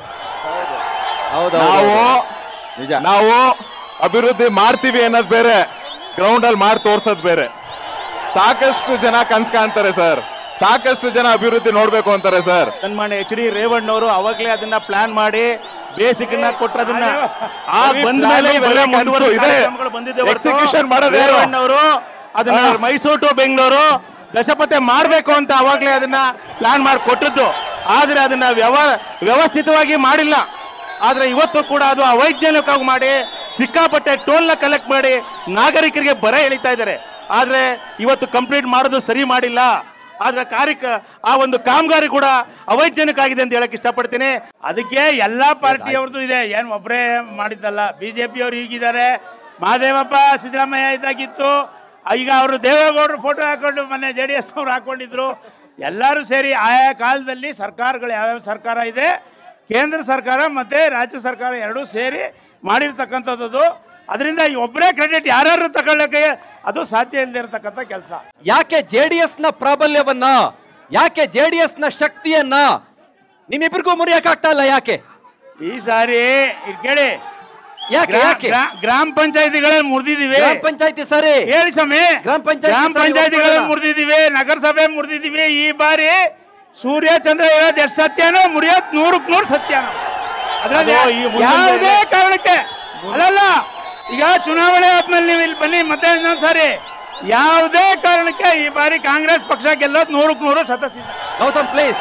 ನಾವು ನಿಜ ನಾವು ಅಭಿವೃದ್ಧಿ ಮಾಡ್ತೀವಿ ಅನ್ನೋದು ಬೇರೆ ಗ್ರೌಂಡ್ ಅಲ್ಲಿ ಮಾಡಿ ತೋರ್ಸೋದು ಬೇರೆ ಸಾಕಷ್ಟು ಜನ ಕನ್ಸ್ ಕಾಣ್ತಾರೆ ಸರ್ ಸಾಕಷ್ಟು ಜನ ಅಭಿವೃದ್ಧಿ ನೋಡ್ಬೇಕು ಅಂತಾರೆ ಸರ್ ಸನ್ಮಾನ್ಯ ಎಚ್ ಡಿ ರೇವಣ್ಣವರು ಅವಾಗಲೇ ಅದನ್ನ ಪ್ಲಾನ್ ಮಾಡಿ ಬೇಸಿಕ್ ನ ಕೊಟ್ಟದನ್ನ ಆ ಬರೀ ಬಂದ plan ಮೇಲೆ ಬರೀ ಇವೆಲ್ಲ ಕನ್ಸು ಮುಂದುವರೆದ ಇದೆ. ಕಾರ್ಯಕ್ರಮಗಳು ಬಂದಿದೆ ಹೊರತು Execution ಮಾಡೋದು ಯಾರು? ರೇವಣ್ಣವರು ಅದನ್ನ ಹಾ. ಮೈಸೂರು ಟು ಬೆಂಗಳೂರು ದಶಪಥೆ ಮಾಡಬೇಕು ಅಂತ ಅವಾಗಲೇ ಅದನ್ನ ಪ್ಲಾನ್ ಮಾಡಿ ಕೊಟ್ಟದ್ದು ಆದ್ರೆ ಅದನ್ನ ವ್ಯವ ವ್ಯವಸ್ಥಿತವಾಗಿ ಮಾಡಿಲ್ಲ ಆದ್ರೆ ಇವತ್ತು ಕೂಡ ಅದು ಅವೈಜ್ಞಾನಿಕವಾಗಿ ಮಾಡಿ ಸಿಕ್ಕಾಪಟ್ಟೆ ಟೋಲ್ನ ಕಲೆಕ್ಟ್ ಮಾಡಿ ನಾಗರಿಕರಿಗೆ ಬರ ಎಳಿತಾ ಇದ್ದಾರೆ ಆದ್ರೆ ಇವತ್ತು ಕಂಪ್ಲೀಟ್ ಮಾಡೋದು ಸರಿ ಮಾಡಿಲ್ಲ ಆದ್ರೆ ಕಾರ್ಯ ಆ ಒಂದು ಕಾಮಗಾರಿ ಕೂಡ ಅವೈಜ್ಞಾನಿಕ ಆಗಿದೆ ಅಂತ ಹೇಳಕ್ ಇಷ್ಟಪಡ್ತೀನಿ ಅದಕ್ಕೆ ಎಲ್ಲಾ ಪಾರ್ಟಿಯವ್ರದ್ದು ಇದೆ ಏನ್ ಒಬ್ಬರೇ ಮಾಡಿದ್ದಲ್ಲ ಬಿಜೆಪಿ ಅವ್ರು ಈಗಿದ್ದಾರೆ ಮಹಾದೇವಪ್ಪ ಸಿದ್ದರಾಮಯ್ಯ ಇದ್ದಾಗಿತ್ತು ಈಗ ಅವರು ದೇವೇಗೌಡರು ಫೋಟೋ ಹಾಕೊಂಡು ಮೊನ್ನೆ ಜೆ ಡಿ ಎಸ್ ಅವ್ರು ಹಾಕೊಂಡಿದ್ರು ಎಲ್ಲರೂ ಸೇರಿ ಆಯಾ ಕಾಲದಲ್ಲಿ ಸರ್ಕಾರಗಳು ಯಾವ್ಯಾವ ಸರ್ಕಾರ ಇದೆ ಕೇಂದ್ರ ಸರ್ಕಾರ ಮತ್ತೆ ರಾಜ್ಯ ಸರ್ಕಾರ ಎರಡೂ ಸೇರಿ ಮಾಡಿರ್ತಕ್ಕಂಥದ್ದು ಅದರಿಂದ ಒಬ್ಬರೇ ಕ್ರೆಡಿಟ್ ಯಾರ್ಯಾರು ತಗೊಳ್ಳಕ್ಕೆ ಅದು ಸಾಧ್ಯ ಇಲ್ಲದೆ ಇರತಕ್ಕಂಥ ಕೆಲಸ ಯಾಕೆ ಜೆ ಡಿ ಎಸ್ ನ ಪ್ರಾಬಲ್ಯವನ್ನ ಯಾಕೆ ಜೆ ಡಿ ಎಸ್ ನ ಶಕ್ತಿಯನ್ನ ನಿಮ್ಮಿಬ್ಬರಿಗೂ ಮುರಿಯಕ್ಕಾಗ್ತಾ ಇಲ್ಲ ಯಾಕೆ ಈ ಸಾರಿ ಇಲ್ಲಿ ಕೇಳಿ ಯಾಕೆ ಗ್ರಾ- ಯಾಕೆ ಗ್ರಾ- ಗ್ರಾಮ ಪಂಚಾಯತಿಗಳಲ್ಲಿ ಮುರಿದಿದ್ದೀವಿ ಗ್ರಾಮ ಪಂಚಾಯತಿ ಸರಿ ಹೇಳಿ ಸ್ವಾಮಿ ಗ್ರಾಮ ಪಂಚಾಯ್ತಿ ಗ್ರಾಮ ಸರಿ, ಪಂಚಾಯತಿಗಳ ಒಪ್ಕೊಳ್ಳೋಣ. ಮುರಿದಿದ್ದೀವಿ ನಗರಸಭೆ ಮುರಿದಿದ್ದೀವಿ ಈ ಬಾರಿ ಸೂರ್ಯ ಚಂದ್ರ ಇರೋದು ಎಷ್ಟು ಸತ್ಯನೋ ಮುರಿಯೋದ್ ನೂರಕ್ಕೆ ನೂರು ಸತ್ಯನೋ ಅದ್ರಲ್ಲಿ ಅದು ಈ ಮುಂದಿನ ಯಾವುದೇ ಕಾರಣಕ್ಕೆ ಅಲ್ಲಲ್ಲ ಈಗ ಚುನಾವಣೆ ಆದ್ಮೇಲೆ ನೀವು ಇಲ್ಲಿ ಬನ್ನಿ ಮತ್ತೆ ಇನ್ನೊಂದ್ ಸಾರಿ ಯಾವುದೇ ಕಾರಣಕ್ಕೆ ಈ ಬಾರಿ ಕಾಂಗ್ರೆಸ್ ಪಕ್ಷ ಗೆಲ್ಲೋದು ನೂರಕ್ಕೆ ನೂರು ಶತಸಿದ್ಧ ಗೌತಮ್ ಪ್ಲೀಸ್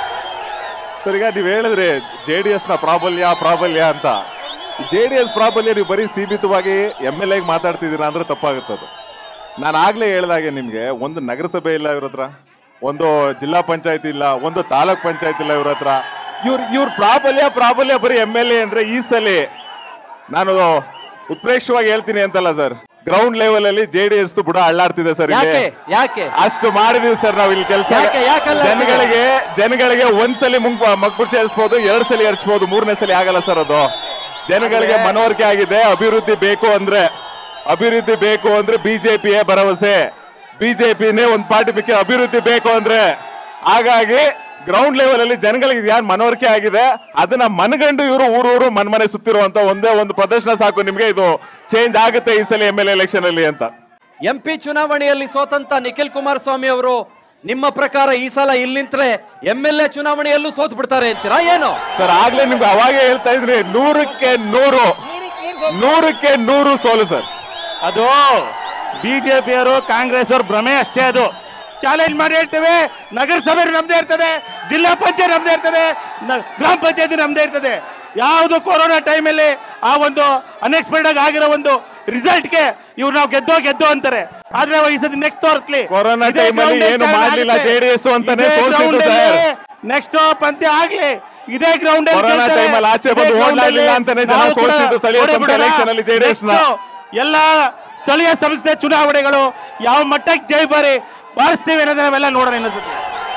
ಸರ್ ಈಗ ನೀವು ಹೇಳಿದ್ರಿ ಜೆ ಡಿ ಎಸ್ ನ ಪ್ರಾಬಲ್ಯ ಪ್ರಾಬಲ್ಯ ಅಂತ ಜೆ ಡಿ ಎಸ್ ಪ್ರಾಬಲ್ಯ ನೀವು ಬರೀ ಸೀಮಿತವಾಗಿ ಎಮ್ ಎಲ್ ಎಗೆ ಮಾತಾಡ್ತಿದ್ದೀರಾ ಅಂದ್ರೆ ತಪ್ಪಾಗುತ್ತದು ನಾನು ಆಗ್ಲೇ ಹೇಳ್ದಾಗೆ ನಿಮ್ಗೆ ಒಂದು ನಗರಸಭೆ ಇಲ್ಲ ಇವ್ರ ಹತ್ರ ಒಂದು ಜಿಲ್ಲಾ ಪಂಚಾಯತಿ ಇಲ್ಲ ಒಂದು ತಾಲೂಕ್ ಪಂಚಾಯತ್ ಇಲ್ಲ ಇವ್ರ ಹತ್ರ ಇವ್ರ ಇವ್ರ ಪ್ರಾಬಲ್ಯ ಪ್ರಾಬಲ್ಯ ಬರೀ ಎಮ್ ಎಲ್ ಎ ಅಂದ್ರೆ ಈ ಸಲ ನಾನು ಉತ್ಪ್ರೇಕ್ಷವಾಗಿ ಹೇಳ್ತೀನಿ ಅಂತಲ್ಲ ಸರ್ ಗ್ರೌಂಡ್ ಲೆವೆಲ್ ಅಲ್ಲಿ ಜೆ ಡಿ ಎಸ್ ಬುಡ ಅಳ್ಳಾಡ್ತಿದೆ ಸರ್ ಇಲ್ಲಿ ಯಾಕೆ ಯಾಕೆ ಅಷ್ಟು ಮಾಡಿದೀವಿ ಸರ್ ನಾವು ಇಲ್ಲಿ ಕೆಲಸ ಯಾಕೆ? ಯಾಕಲ್ಲ ಜನಗಳಿಗೆ ಜನಗಳಿಗೆ ಒಂದ್ಸಲಿ ಮುಂಗ್ ಮಗ್ಬುರ್ಚಿ ಹರಿಸ್ಬೋದು ಎರಡ್ ಸಲ ಹರಿಸ್ಬೋದು ಮೂರನೇ ಸಲ ಆಗಲ್ಲ ಸರ್ ಅದು ಜನಗಳಿಗೆ ಮನವರಿಕೆ ಆಗಿದೆ ಅಭಿವೃದ್ಧಿ ಬೇಕು ಅಂದ್ರೆ ಅಭಿವೃದ್ಧಿ ಬೇಕು ಅಂದ್ರೆ ಬಿಜೆಪಿಯೇ ಭರವಸೆ ಬಿಜೆಪಿನೇ ಒಂದ್ ಪಾರ್ಟಿ ಬಿಕ್ಕೆ ಅಭಿವೃದ್ಧಿ ಬೇಕು ಅಂದ್ರೆ ಹಾಗಾಗಿ ಗ್ರೌಂಡ್ ಲೆವೆಲ್ ಅಲ್ಲಿ ಜನಗಳಿಗೆ ಯಾರು ಮನವರಿಕೆ ಆಗಿದೆ ಅದನ್ನ ಮನಗಂಡು ಇವರು ಊರೂರು ಮನ್ಮನೆ ಸುತ್ತಿರುವಂತ ಒಂದೇ ಒಂದು ಪ್ರದರ್ಶನ ಸಾಕು ನಿಮ್ಗೆ ಇದು ಚೇಂಜ್ ಆಗುತ್ತೆ ಈ ಸಲ ಎಂ ಎಲ್ ಎಲೆಕ್ಷನ್ ಅಲ್ಲಿ ಅಂತ ಎಂಪಿ ಚುನಾವಣೆಯಲ್ಲಿ ಸೋತಂತ ನಿಖಿಲ್ ಕುಮಾರಸ್ವಾಮಿ ಅವರು ನಿಮ್ಮ ಪ್ರಕಾರ ಈ ಸಲ ಇಲ್ಲಿ ನಿಂತ್ರೆ ಎಂ ಎಲ್ ಎ ಚುನಾವಣೆಯಲ್ಲೂ ಸೋತ್ ಬಿಡ್ತಾರೆ ಅಂತೀರಾ ಏನು ಸರ್ ಆಗ್ಲೇ ನಿಮ್ಗೆ ಅವಾಗೇ ಹೇಳ್ತಾ ಇದ್ರಿ ನೂರಕ್ಕೆ ನೂರು ನೂರಕ್ಕೆ ನೂರು ಸೋಲು ಸರ್ ಅದು ಬಿಜೆಪಿಯವರು ಕಾಂಗ್ರೆಸ್ ಅವ್ರ ಭ್ರಮೆ ಅಷ್ಟೇ ಅದು ಚಾಲೆಂಜ್ ಮಾಡಿ ಹೇಳ್ತೇವೆ ನಗರಸಭೆ ನಮ್ದೇ ಇರ್ತದೆ ಜಿಲ್ಲಾ ಪಂಚಾಯತ್ ನಮ್ದೇ ಇರ್ತದೆ ನ- ಗ್ರಾಮ ಪಂಚಾಯತಿ ನಮ್ದೇ ಇರ್ತದೆ ಯಾವುದು ಕೊರೋನಾ ಟೈಮಲ್ಲಿ ಆ ಒಂದು ಅನ್ಎಕ್ಸ್ಪೆಕ್ಟೆಡ್ ಆಗಿ ಆಗಿರೋ ಒಂದು ರಿಸಲ್ಟ್ಗೆ ಇವ್ರು ನಾವು ಗೆದ್ದೋ ಗೆದ್ದೋ ಅಂತಾರೆ ಆದ್ರೆ ಈ ಸತಿ ನೆಕ್ಸ್ಟ್ ತೋರಿಸ್ಲಿ ಕೊರೋನಾ time ಅಲ್ಲಿ ಏನು ಮಾಡ್ಲಿಲ್ಲ JDS ಅಂತಾನೆ ಸೋಲ್ಸಿದ್ದು ಸರ್. ನೆಕ್ಸ್ಟ್ ಪಂದ್ಯ ಆಗ್ಲಿ ಇದೇ ಗ್ರೌಂಡ್ ಕೊರೋನಾ time ಅಲ್ಲಿ ಆಚೆ ಬಂದು ಓಡ್ಲಾಗ್ಲಿಲ್ಲ ಅಂತಾನೆ ಜನ ಸೋಲ್ಸಿದ್ದು ಸ್ಥಳೀಯ ಸಂಸ್ಥೆ election ಅಲ್ಲಿ JDS ನ. ಎಲ್ಲ ಸ್ಥಳೀಯ ಸಂಸ್ಥೆ ಚುನಾವಣೆಗಳು ಯಾವ ಮಟ್ಟಕ್ಕೆ ಜೈಬಾರಿ ಬಾರಿಸ್ತೀವಿ ಅನ್ನೋದನ್ನ ನಾವೆಲ್ಲ ನೋಡೋಣ ಇನ್ನೊಂದ್ಸತಿ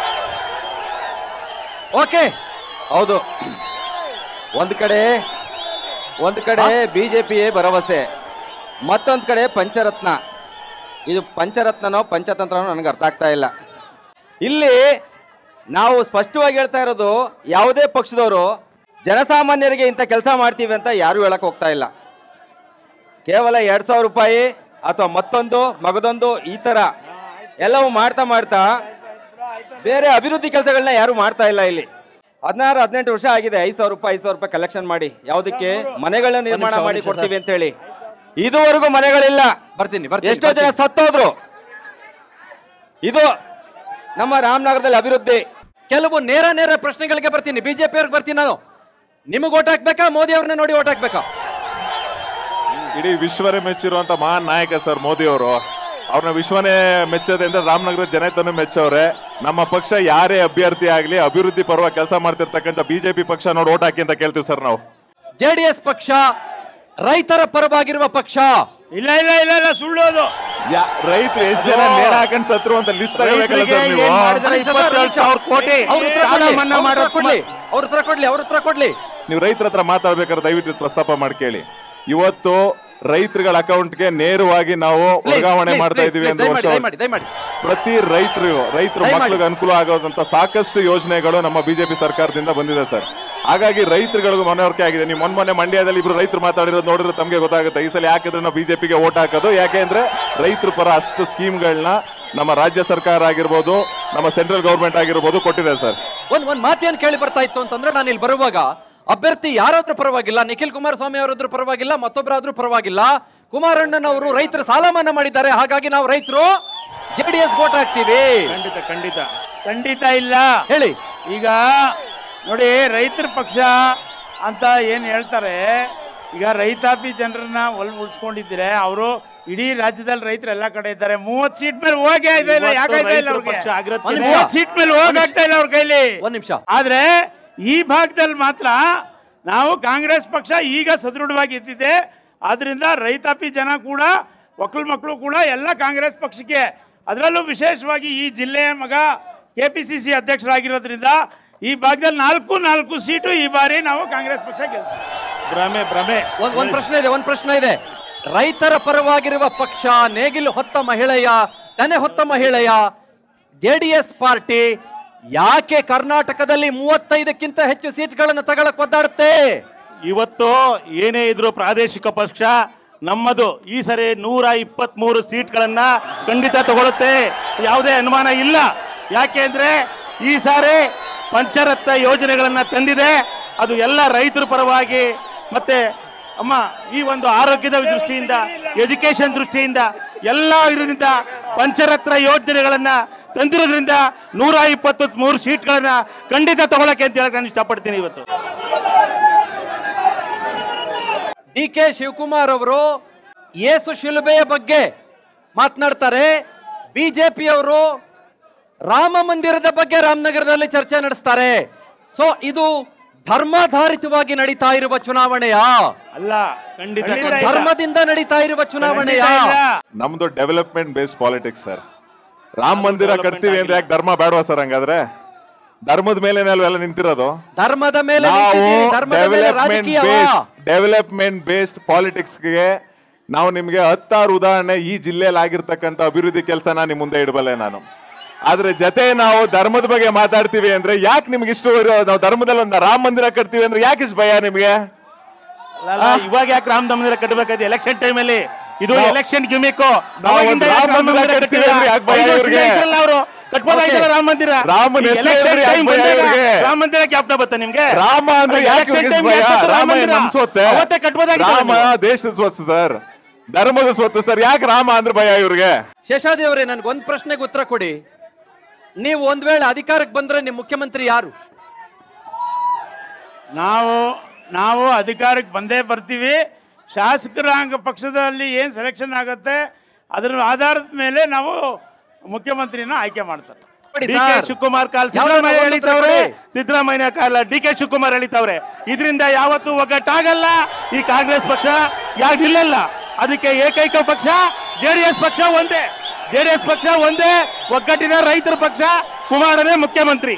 ಓಕೆ ಹೌದು ಒಂದು ಕಡೆ ಒಂದು ಕಡೆ ಬಿಜೆಪಿಯೇ ಭರವಸೆ ಮತ್ತೊಂದು ಕಡೆ ಪಂಚರತ್ನ ಇದು ಪಂಚರತ್ನನೋ ಪಂಚತಂತ್ರನೋ ನನಗೆ ಅರ್ಥ ಆಗ್ತಾ ಇಲ್ಲ ಇಲ್ಲಿ ನಾವು ಸ್ಪಷ್ಟವಾಗಿ ಹೇಳ್ತಾ ಇರೋದು ಯಾವುದೇ ಪಕ್ಷದವರು ಜನಸಾಮಾನ್ಯರಿಗೆ ಇಂಥ ಕೆಲಸ ಮಾಡ್ತೀವಿ ಅಂತ ಯಾರೂ ಹೇಳಕ್ ಹೋಗ್ತಾ ಇಲ್ಲ ಕೇವಲ ಎರಡು ಸಾವಿರ ರೂಪಾಯಿ ಅಥವಾ ಮತ್ತೊಂದು ಮಗದೊಂದು ಈ ಥರ ಎಲ್ಲವೂ ಮಾಡ್ತಾ ಮಾಡ್ತಾ ಬೇರೆ ಅಭಿವೃದ್ಧಿ ಕೆಲಸಗಳನ್ನ ಯಾರು ಮಾಡ್ತಾ ಇಲ್ಲ ಇಲ್ಲಿ ಹದಿನಾರು ಹದಿನೆಂಟು ವರ್ಷ ಆಗಿದೆ ಐದು ಸಾವಿರ ರೂಪಾಯಿ ಐದು ಸಾವಿರ ರೂಪಾಯಿ ಕಲೆಕ್ಷನ್ ಮಾಡಿ ಯಾವುದಕ್ಕೆ ಮನೆಗಳನ್ನ ನಿರ್ಮಾಣ ನಿಮಿಷ, ಮಾಡಿ ಒಂದ್ ನಿಮಿಷ ಕೊಡ್ತೀವಿ ಅಂತ ಹೇಳಿ ಇದುವರೆಗೂ ಮನೆಗಳಿಲ್ಲ ಬರ್ತೀನಿ ಬರ್ತೀನಿ ಎಷ್ಟೋ ಜನ ಸತ್ತೋದ್ರು ಇದು ನಮ್ಮ ರಾಮನಗರದಲ್ಲಿ ಅಭಿವೃದ್ಧಿ ಕೆಲವು ನೇರ ನೇರ ಪ್ರಶ್ನೆಗಳಿಗೆ ಬರ್ತೀನಿ ಬಿಜೆಪಿ ಅವ್ರಿಗೆ ಬರ್ತೀನಿ ನಾನು ನಿಮಗೆ ಓಟ್ ಹಾಕ್ಬೇಕಾ ಮೋದಿ ಅವ್ರನ್ನ ನೋಡಿ ಓಟ್ ಹಾಕ್ಬೇಕಾ ಇಡೀ ವಿಶ್ವರೇ ಮೆಚ್ಚಿರುವಂತ ಮಹಾನ್ ನಾಯಕ ಸರ್ ಮೋದಿ ಅವರು ಅವ್ರನ್ನ ವಿಶ್ವನೇ ಮೆಚ್ಚೋದೆ ಅಂದ್ರೆ ರಾಮನಗರದ ಜನತೆನೂ ಮೆಚ್ಚವ್ರೆ ನಮ್ಮ ಪಕ್ಷ ಯಾರೇ ಅಭ್ಯರ್ಥಿ ಆಗ್ಲಿ ಅಭಿವೃದ್ಧಿ ಪರವಾಗಿ ಕೆಲಸ ಮಾಡ್ತಿರ್ತಕ್ಕಂಥ ಬಿಜೆಪಿ ಪಕ್ಷ ನೋಡಿ ಓಟ್ ಹಾಕಿ ಅಂತ ಕೇಳ್ತೀವಿ ಸರ್ ನಾವು ಜೆ ಡಿ ಎಸ್ ಪಕ್ಷ ರೈತರ ಪರವಾಗಿರುವ ಪಕ್ಷ ಇಲ್ಲ ಇಲ್ಲ ಇಲ್ಲ ಇಲ್ಲ ಸುಳ್ಳು ಅದು ಯಾ- ರೈತರು ಎಷ್ಟು ಜನ ನೇಣ ಹಾಕೊಂಡ್ ಸತ್ರು ಅಂತ ಲಿಸ್ಟ್ ತಗೋಬೇಕಲ್ಲ ರೈತರಿಗೆ ಸರ್ ನೀವು ಏನ್ ಮಾಡಿದ್ರೆ ಒಂದ್ ನಿಮಿಷ ಸರ್, ಒಂದ್ ಇಪ್ಪತ್ತೇಳು ನಿಮಿಷ. ಸಾವಿರ ಕೋಟಿ ಅವ್ರ ಉತ್ತರ ಸಾಲ ಕೊಡ್ಲಿ, ಮನ್ನಾ ಅವ್ರ ಉತ್ತರ ಮಾಡೋದು ಕೊಡ್ಲಿ ಅವ್ರ ಉತ್ತರ ಕೊಡ್ಲಿ ಅವ್ರ ಉತ್ತರ ಕೊಡ್ಲಿ ನೀವು ರೈತರ ಹತ್ರ ಮಾತಾಡ್ಬೇಕಾದ್ರೆ ದಯವಿಟ್ಟು ಇದು ಪ್ರಸ್ತಾಪ ಮಾಡಿ ಕೇಳಿ ಇವತ್ತು ರೈತರುಗಳ ಅಕೌಂಟ್ಗೆ ನೇರವಾಗಿ ನಾವು Please, ವರ್ಗಾವಣೆ please, ಮಾಡ್ತಾ please, ಇದೀವಿ please, ಅಂತ ವರ್ಷ ದಯಮಾಡಿ ದಯಮಾಡಿ ದಯಮಾಡಿ ಪ್ರತಿ ರೈತರು ರೈತರ ದಯಮಾಡಿ. ಮಕ್ಕಳಿಗೆ ಅನುಕೂಲ ಆಗೋದಂತ ಸಾಕಷ್ಟು ಯೋಜನೆಗಳು ನಮ್ಮ ಬಿಜೆಪಿ ಸರ್ಕಾರದಿಂದ ಬಂದಿದೆ ಸರ್ ಹಾಗಾಗಿ ರೈತರುಗಳಿಗೂ ಮನವರಿಕೆ ಆಗಿದೆ ನೀವು ಮೊನ್ನೆ ಮೊನ್ನೆ ಮಂಡ್ಯದಲ್ಲಿ ಇಬ್ರು ರೈತರು ಮಾತಾಡಿರೋದು ನೋಡಿದ್ರೆ ತಮಗೆ ಗೊತ್ತಾಗುತ್ತೆ ಈ ಸಲ ಯಾಕಿದ್ರೆ ನಾವು ಬಿಜೆಪಿಗೆ ಓಟ್ ಹಾಕೋದು ಯಾಕೆ ಅಂದ್ರೆ ರೈತರ ಪರ ಅಷ್ಟು ಸ್ಕೀಮ್ಗಳನ್ನ ನಮ್ಮ ರಾಜ್ಯ ಸರ್ಕಾರ ಆಗಿರ್ಬೋದು ನಮ್ಮ ಸೆಂಟ್ರಲ್ ಗೌರ್ಮೆಂಟ್ ಆಗಿರ್ಬೋದು ಕೊಟ್ಟಿದೆ ಸರ್ ಒಂದ್ ಒಂದ್ ಮಾತೇನ್ ಕೇಳಿ ಬರ್ತಾ ಇತ್ತು ಅಂತಂದ್ರೆ ನಾನು ಇಲ್ಲಿ ಬರುವಾಗ ಅಭ್ಯರ್ಥಿ ಯಾರಾದ್ರೂ ಪರವಾಗಿಲ್ಲ ನಿಖಿಲ್ ಕುಮಾರಸ್ವಾಮಿ ಅವರಾದ್ರೂ ಪರವಾಗಿಲ್ಲ ಮತ್ತೊಬ್ಬರಾದ್ರೂ ಪರವಾಗಿಲ್ಲ ಕುಮಾರಣ್ಣನವರು ರೈತರ ಸಾಲ ಮನ್ನಾ ಮಾಡಿದ್ದಾರೆ ಹಾಗಾಗಿ ನಾವು ರೈತರು ಜೆ ಡಿ ಎಸ್ ವೋಟ್ ಹಾಕ್ತೀವಿ ಖಂಡಿತ ಖಂಡಿತ ಖಂಡಿತ ಇಲ್ಲ ಹೇಳಿ ಈಗ ನೋಡಿ ರೈತರ ಪಕ್ಷ ಅಂತ ಏನು ಹೇಳ್ತಾರೆ ಈಗ ರೈತಾಪಿ ಜನರನ್ನ ಒಲ್ ಉಳಿಸ್ಕೊಂಡಿದ್ರೆ ಅವರು ಇಡೀ ರಾಜ್ಯದಲ್ಲಿ ರೈತರು ಎಲ್ಲ ಕಡೆ ಇದ್ದಾರೆ ಮೂವತ್ ಸೀಟ್ ಮೇಲೆ ಹೋಗೇ ಇದೆ ಇಲ್ಲ ಇವತ್ತು ಯಾಕಾಯ್ತಾ ಇಲ್ಲ ರೈತರ ಅವ್ರಿಗೆ ಪಕ್ಷ ಆಗಿರೋದ್ಕಿಂತ ಒಂದ್ ನಿಮಿಷ. ಮೂವತ್ ಸೀಟ್ ಮೇಲೆ ಹೋಗಾಗ್ತಾ ಇಲ್ಲ ಅವ್ರ ಕೈಲಿ ಒಂದ್ ನಿಮಿಷ ಆದ್ರೆ ಈ ಭಾಗದಲ್ಲಿ ಮಾತ್ರ ನಾವು ಕಾಂಗ್ರೆಸ್ ಪಕ್ಷ ಈಗ ಸದೃಢವಾಗಿ ಇದ್ದಿದೆ ಆದ್ರಿಂದ ರೈತಾಪಿ ಜನ ಕೂಡ ಒಕ್ಕಲು ಮಕ್ಕಳು ಕೂಡ ಎಲ್ಲ ಕಾಂಗ್ರೆಸ್ ಪಕ್ಷಕ್ಕೆ ಅದರಲ್ಲೂ ವಿಶೇಷವಾಗಿ ಈ ಜಿಲ್ಲೆಯ ಮಗ ಕೆ ಪಿ ಸಿ ಸಿ ಅಧ್ಯಕ್ಷರಾಗಿರೋದ್ರಿಂದ ಈ ಭಾಗದಲ್ಲಿ ನಾಲ್ಕು ನಾಲ್ಕು ಸೀಟು ಈ ಬಾರಿ ನಾವು ಕಾಂಗ್ರೆಸ್ ಪಕ್ಷ ಗೆಲ್ತೀವಿ ಭ್ರಮೆ ಭ್ರಮೆ ಒಂದ್ ಒಂದ್ ಪ್ರಶ್ನೆ ಇದೆ ಒಂದ್ ಪ್ರಶ್ನೆ ಇದೆ ರೈತರ ಪರವಾಗಿರುವ ಪಕ್ಷ ನೇಗಿಲು ಹೊತ್ತ ಮಹಿಳೆಯ ತೆನೆ ಹೊತ್ತ ಮಹಿಳೆಯ ಜೆ ಡಿ ಎಸ್ ಪಾರ್ಟಿ ಯಾಕೆ ಕರ್ನಾಟಕದಲ್ಲಿ ಮೂವತ್ತೈದಕ್ಕಿಂತ ಹೆಚ್ಚು ಸೀಟ್ಗಳನ್ನು ತಗೊಳಕ್ ಒದ್ದಾಡುತ್ತೆ ಇವತ್ತು ಏನೇ ಇದ್ರು ಪ್ರಾದೇಶಿಕ ಪಕ್ಷ ನಮ್ಮದು ಈ ಸರಿ ನೂರ ಇಪ್ಪತ್ಮೂರು ಸೀಟ್ಗಳನ್ನ ಖಂಡಿತ ತಗೊಳುತ್ತೆ ಯಾವುದೇ ಅನುಮಾನ ಇಲ್ಲ ಯಾಕೆ ಅಂದ್ರೆ ಈ ಸಾರಿ ಪಂಚರತ್ನ ಯೋಜನೆಗಳನ್ನ ತಂದಿದೆ ಅದು ಎಲ್ಲ ರೈತರ ಪರವಾಗಿ ಮತ್ತೆ ಅಮ್ಮ ಈ ಒಂದು ಆರೋಗ್ಯದ ದೃಷ್ಟಿಯಿಂದ ಎಜುಕೇಶನ್ ದೃಷ್ಟಿಯಿಂದ ಎಲ್ಲ ಇದರಿಂದ ಪಂಚರತ್ನ ಯೋಜನೆಗಳನ್ನ ತಂದಿರೋದ್ರಿಂದ ನೂರ ಇಪ್ಪತ್ತು ಮೂರು ಸೀಟ್ಗಳನ್ನ ಖಂಡಿತ ತಗೊಳಕ್ಕೆ ಅಂತ ಹೇಳಕ್ ನಾನು ಇಷ್ಟಪಡ್ತೀನಿ ಇವತ್ತು ಡಿ ಕೆ ಶಿವಕುಮಾರ್ ಅವರು ಯೇಸು ಶಿಲುಬೆಯ ಬಗ್ಗೆ ಮಾತನಾಡ್ತಾರೆ ಬಿಜೆಪಿಯವರು ರಾಮ ಮಂದಿರದ ಬಗ್ಗೆ ರಾಮನಗರದಲ್ಲಿ ಚರ್ಚೆ ನಡೆಸ್ತಾರೆ ಸೊ ಇದು ಧರ್ಮಾಧಾರಿತವಾಗಿ ನಡೀತಾ ಇರುವ ಚುನಾವಣೆಯಾ ಅಲ್ಲ ಖಂಡಿತ ಖಂಡಿತ ಖಂಡಿತ. ಧರ್ಮದಿಂದ ನಡೀತಾ ಇರುವ ಚುನಾವಣೆಯಾ ಖಂಡಿತ ಇಲ್ಲ. ನಮ್ದು development based politics sir Rama Mandira ಕಟ್ತೀವಿ ಅಂದ್ರೆ ಯಾಕೆ ಧರ್ಮ ಬೇಡವಾ ಸರ್ ಹಂಗಾದ್ರೆ ಧರ್ಮದ ಮೇಲೆ ಅಲ್ವೆಲ್ಲ ನಿಂತಿರೋದು ಧರ್ಮದ ಮೇಲೆ ನಾವು ನಿಂತಿದ್ದೀರಿ, ಧರ್ಮದ ಮೇಲೆ ಡೆವಲಪ್ಮೆಂಟ್ ರಾಜಕೀಯವಾ ಬೇಸ್ಡ್ ಡೆವಲಪ್ಮೆಂಟ್ ಬೇಸ್ಡ್ ಪಾಲಿಟಿಕ್ಸ್ಗೆ ನಾವು ನಿಮ್ಗೆ ಹತ್ತಾರು ಉದಾಹರಣೆ ಈ ಜಿಲ್ಲೆಯಲ್ಲಿ ಆಗಿರ್ತಕ್ಕಂಥ ಅಭಿವೃದ್ಧಿ ಕೆಲಸನ ನಿಮ್ ಮುಂದೆ ಇಡಬಲ್ಲೆ ನಾನು ಆದ್ರೆ ಜೊತೆ ನಾವು ಧರ್ಮದ ಬಗ್ಗೆ ಮಾತಾಡ್ತೀವಿ ಅಂದ್ರೆ ಯಾಕೆ ನಿಮ್ಗೆ ಇಷ್ಟು ನಾವು ಧರ್ಮದಲ್ಲಿ ಒಂದು ರಾಮ ಮಂದಿರ ಕಟ್ತೀವಿ ಅಂದ್ರೆ ಯಾಕೆ ಇಷ್ಟು ಭಯ ನಿಮ್ಗೆ ಅಲ್ಲ, ಇವಾಗ ಯಾಕೆ ರಾಮ ಮಂದಿರ ಕಟ್ಟಬೇಕಾಯ್ತು ಎಲೆಕ್ಷನ್ ಟೈಮ್ ಅಲ್ಲಿ ಇದು ನಾವು- ಎಲೆಕ್ಷನ್ ಗಿಮಿಕ್ಕು ನಾವು ಒಂದು ರಾಮ ಮಂದಿರ ಕಟ್ತೀವಿ ಅಂದ್ರೆ ಯಾಕೆ ಭಯ ಇವ್ರಿಗೆ? ಅವರು ಕಟ್ಬೋದಾಯ್ತಲ್ಲ Okay. ರಾಮ ಮಂದಿರ ರಾಮನ ಈ ಹೆಸರು election ಹೇಳಿದ್ರೆ ಯಾಕೆ time ಭಯ ಬಂದಾಗ ಇವ್ರಿಗೆ? ರಾಮ ಮಂದಿರ ಜ್ಞಾಪನ ಬತ್ತ ನಿಮ್ಗೆ ರಾಮ ಅಂದ್ರೆ ಯಾಕೆ Election ಇವ್ರಿಗೆ time ಭಯ ಯಾಕೆ ರಾಮ ರಾಮ ಮಂದಿರ? ನಮ್ ಸ್ವತ್ತೆ ಅವತ್ತೇ ಕಟ್ಬೋದಾಗಿತ್ತಲ್ಲ ರಾಮ ನೀವು. ದೇಶದ ಸ್ವತ್ತು ಸರ್ ಧರ್ಮದ ಸ್ವತ್ತು ಸರ್ ಯಾಕೆ ರಾಮ ಅಂದ್ರೆ ಭಯ ಇವ್ರಿಗೆ ಶೇಷಾದಿ ಅವರೇ ನನ್ಗೆ ಒಂದು ಪ್ರಶ್ನೆಗೆ ಉತ್ತರ ಕೊಡಿ ನೀವು ಒಂದ್ ವೇಳೆ ಅಧಿಕಾರಕ್ಕೆ ಬಂದ್ರೆ ನಿಮ್ಮ ಮುಖ್ಯಮಂತ್ರಿ ಯಾರು ನಾವು ನಾವು ಅಧಿಕಾರಕ್ಕೆ ಬಂದೇ ಬರ್ತೀವಿ ಶಾಸಕರಾಂಗ ಪಕ್ಷದಲ್ಲಿ ಏನು ಸೆಲೆಕ್ಷನ್ ಆಗುತ್ತೆ ಅದರ ಆಧಾರದ ಮೇಲೆ ನಾವು ಮುಖ್ಯಮಂತ್ರಿನ ಆಯ್ಕೆ ಮಾಡ್ತಾರೆ ಕೊಡಿ D K sir. Shivakumar call ಯಾವ್ದೋ ಸಿದ್ದರಾಮಯ್ಯ ಒಂದು ಉತ್ತರ ಎಳಿತವ್ರೆ ಕೊಡಿ. ಸಿದ್ದರಾಮಯ್ಯ ಕಾಲ ಡಿ ಕೆ ಶಿವಕುಮಾರ್ ಎಳಿತವ್ರೆ ಇದರಿಂದ ಯಾವತ್ತೂ ಒಗ್ಗಟ್ಟಾಗಲ್ಲ ಈ ಕಾಂಗ್ರೆಸ್ ಪಕ್ಷ ಯಾಕೆ ನಿಲ್ಲಲ್ಲ ಅದಕ್ಕೆ ಏಕೈಕ ಪಕ್ಷ ಜೆಡಿಎಸ್ ಪಕ್ಷ ಒಂದೇ ಜೆಡಿಎಸ್ ಪಕ್ಷ ಒಂದೇ ಒಗ್ಗಟ್ಟಿನ ರೈತರ ಪಕ್ಷ ಕುಮಾರನೇ ಮುಖ್ಯಮಂತ್ರಿ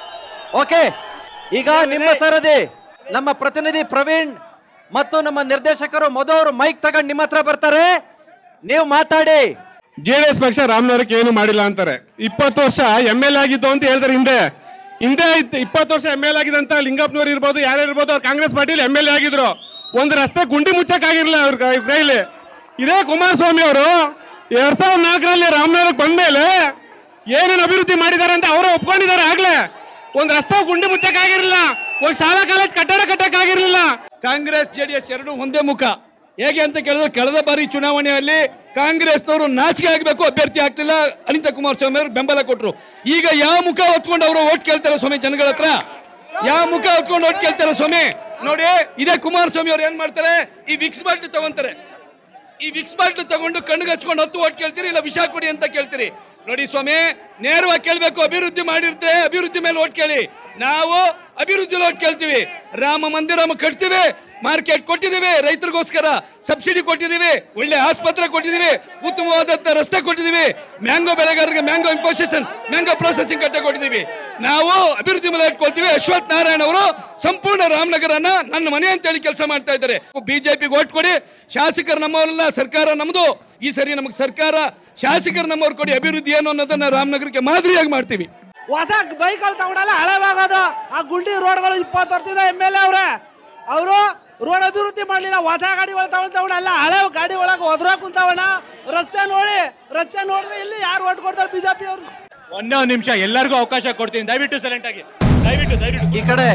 ಓಕೆ ಈಗ ನಿಮ್ಮ ಸರದಿ ನಮ್ಮ ಪ್ರತಿನಿಧಿ ಪ್ರವೀಣ್ ಮತ್ತು ನಮ್ಮ ನಿರ್ದೇಶಕರು ಮೊದಲು ಮೈಕ್ ತಗೊಂಡು ನಿಮ್ಮ ಹತ್ರ ಬರ್ತಾರೆ ನೀವು ಮಾತಾಡಿ ಜೆಡಿಎಸ್ ಪಕ್ಷ ರಾಮನಗರಕ್ಕೆ ಏನು ಮಾಡಿಲ್ಲ ಅಂತಾರೆ ಇಪ್ಪತ್ತು ವರ್ಷ ಎಮ್ ಎಲ್ ಆಗಿದ್ದು ಅಂತ ಹೇಳ್ತಾರೆ ಹಿಂದೆ ಹಿಂದೆ ಇತ್ತು ಇಪ್ಪತ್ತು ವರ್ಷ ಎಮ್ ಎಲ್ ಆಗಿದಂತ ಲಿಂಗಪ್ಪನವ್ರು ಇರ್ಬೋದು ಯಾರು ಇರ್ಬೋದು ಅವ್ರು ಕಾಂಗ್ರೆಸ್ ಪಾರ್ಟಿಲಿ ಎಮ್ ಎಲ್ ಎ ಆಗಿದ್ರು ಒಂದು ರಸ್ತೆ ಗುಂಡಿ ಮುಚ್ಚಕ್ಕಾಗಿರ್ಲಿಲ್ಲ ಅವ್ರ ಕೈ- ಕೈಲಿ ಇದೇ ಕುಮಾರಸ್ವಾಮಿ ಅವರು ಎರಡ್ ಸಾವಿರದ ನಾಲ್ಕರಲ್ಲಿ ರಾಮನಗರಕ್ಕೆ ಬಂದ್ಮೇಲೆ ಏನೇನು ಅಭಿವೃದ್ಧಿ ಮಾಡಿದ್ದಾರೆ ಅಂತ ಅವರೇ ಒಪ್ಕೊಂಡಿದ್ದಾರೆ ಆಗ್ಲೇ ಒಂದ್ ರಸ್ತೆ ಗುಂಡಿ ಮುಚ್ಚಕ್ಕಾಗಿರ್ಲಿಲ್ಲ ಒಂದ್ ಶಾಲಾ ಕಾಲೇಜ್ ಕಟ್ಟಡ ಕಟ್ಟಕ್ಕಾಗಿರ್ಲಿಲ್ಲ ಕಾಂಗ್ರೆಸ್ ಜೆಡಿಎಸ್ ಎರಡು ಒಂದೇ ಮುಖ ಹೇಗೆ ಅಂತ ಕೇಳಿದ್ರೆ ಕಳೆದ ಬಾರಿ ಚುನಾವಣೆಯಲ್ಲಿ ಕಾಂಗ್ರೆಸ್ನವರು ನಾಚಿಕೆ ಆಗಬೇಕು ಅಭ್ಯರ್ಥಿ ಆಗ್ಲಿಲ್ಲ ಅನಿತಾ ಕುಮಾರಸ್ವಾಮಿ ಅವರು ಬೆಂಬಲ ಕೊಟ್ಟರು ಈಗ ಯಾವ ಮುಖ ಹೊತ್ಕೊಂಡು ಅವರು ಓಟ್ ಕೇಳ್ತಾರೆ ಸ್ವಾಮಿ ಜನಗಳ ಹತ್ರ ಯಾವ ಮುಖ ಹೊತ್ಕೊಂಡು ಓಟ್ ಕೇಳ್ತಾರೆ ಸ್ವಾಮಿ ನೋಡಿ ಇದೇ ಕುಮಾರಸ್ವಾಮಿ ಅವ್ರು ಏನ್ ಮಾಡ್ತಾರೆ ಈ ವಿಕ್ಸ್ ಬಾಟ್ಲಿ ತಗೊಂತಾರೆ ಈ ವಿಕ್ಸ್ ಬಾಟ್ಲು ತಗೊಂಡು ಕಣ್ಣಿಗೆ ಹಚ್ಕೊಂಡು ಹತ್ತು ಓಟ್ ಕೇಳ್ತೀರಿ ಇಲ್ಲ ವಿಷ ಕೊಡಿ ಅಂತ ಕೇಳ್ತೀರಿ ನೋಡಿ ಸ್ವಾಮಿ ನೇರವಾಗಿ ಕೇಳಬೇಕು ಅಭಿವೃದ್ಧಿ ಮಾಡಿರ್ತಾರೆ ಅಭಿವೃದ್ಧಿ ಮೇಲೆ ಓಟ್ ಕೇಳಿ ನಾವು ಅಭಿವೃದ್ಧಿ ಓಟ್ ಕೇಳ್ತೀವಿ ರಾಮ ಮಂದಿರ ಕಟ್ತೀವಿ ಮಾರ್ಕೆಟ್ ಕೊಟ್ಟಿದ್ದೀವಿ ರೈತರಿಗೋಸ್ಕರ ಸಬ್ಸಿಡಿ ಕೊಟ್ಟಿದ್ದೀವಿ ಒಳ್ಳೆ ಆಸ್ಪತ್ರೆ ಕೊಟ್ಟಿದ್ದೀವಿ ಉತ್ತಮವಾದಂತ ರಸ್ತೆ ಕೊಟ್ಟಿದ್ದೀವಿ ಮ್ಯಾಂಗೋ ಬೆಳೆಗಾರರಿಗೆ ಮ್ಯಾಂಗೋ ಇಂಪೋಸಿಷನ್ ಮ್ಯಾಂಗೋ ಪ್ರೊಸೆಸಿಂಗ್ ಕಟ್ಟೆ ಕೊಟ್ಟಿದ್ದೀವಿ ನಾವು ಅಭಿವೃದ್ಧಿ ಮೇಲೆ ಇಟ್ಕೊಳ್ತೀವಿ ಅಶ್ವಥ್ ನಾರಾಯಣ ಅವರು ಸಂಪೂರ್ಣ ರಾಮನಗರನ ನನ್ನ ಮನೆ ಅಂತೇಳಿ ಕೆಲಸ ಮಾಡ್ತಾ ಇದ್ದಾರೆ ಬಿಜೆಪಿಗೆ ಓಟ್ ಕೊಡಿ ಶಾಸಕರು ನಮ್ಮವರಲ್ಲ ಸರ್ಕಾರ ನಮ್ಮದು ಈ ಸರಿ ನಮಗೆ ಸರ್ಕಾರ ಶಾಸಕರು ನಮ್ಮವ್ರು ಕೊಡಿ ಅಭಿವೃದ್ಧಿ ಏನು ಅನ್ನೋದನ್ನ ರಾಮನಗರಕ್ಕೆ ಮಾದರಿಯಾಗಿ ಮಾಡ್ತೀವಿ ಹೊಸ ಬೈಕ್ಗಳು ತಗೊಂಡಲ್ಲ ಹಳೆವಾಗೋದು ಆ ಗುಂಡಿ ರೋಡ್ಗಳು ಇಪ್ಪತ್ತು ವರ್ಷದಿಂದ ಎಮ್ ಎಲ್ ಎ ಅವ್ರೆ ಅವರು ರೋಡ್ ಅಭಿವೃದ್ಧಿ ಮಾಡಲಿಲ್ಲ ಹೊಸ ಗಾಡಿಗಳು ತಗೊಂಡ್ ತಗೊಂಡಲ್ಲ ಹಳೆ ಗಾಡಿ ಒಳಗೆ ಒದ್ರ ಕುಂತವಣ ರಸ್ತೆ ನೋಡಿ ರಸ್ತೆ ನೋಡಿದ್ರೆ ಇಲ್ಲಿ ಯಾರು ಓಟ್ ಕೊಡ್ತಾರೆ ಬಿಜೆಪಿ ಅವರು ಒಂದೇ ಒಂದು ನಿಮಿಷ ಎಲ್ಲರಿಗೂ ಅವಕಾಶ ಕೊಡ್ತೀನಿ ದಯವಿಟ್ಟು ಸೈಲೆಂಟ್ ಆಗಿ ದಯವಿಟ್ಟು ದಯವಿಟ್ಟು ಈ ಕಡೆ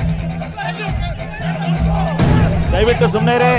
ದಯವಿಟ್ಟು ಸುಮ್ಮನೆ ರೇ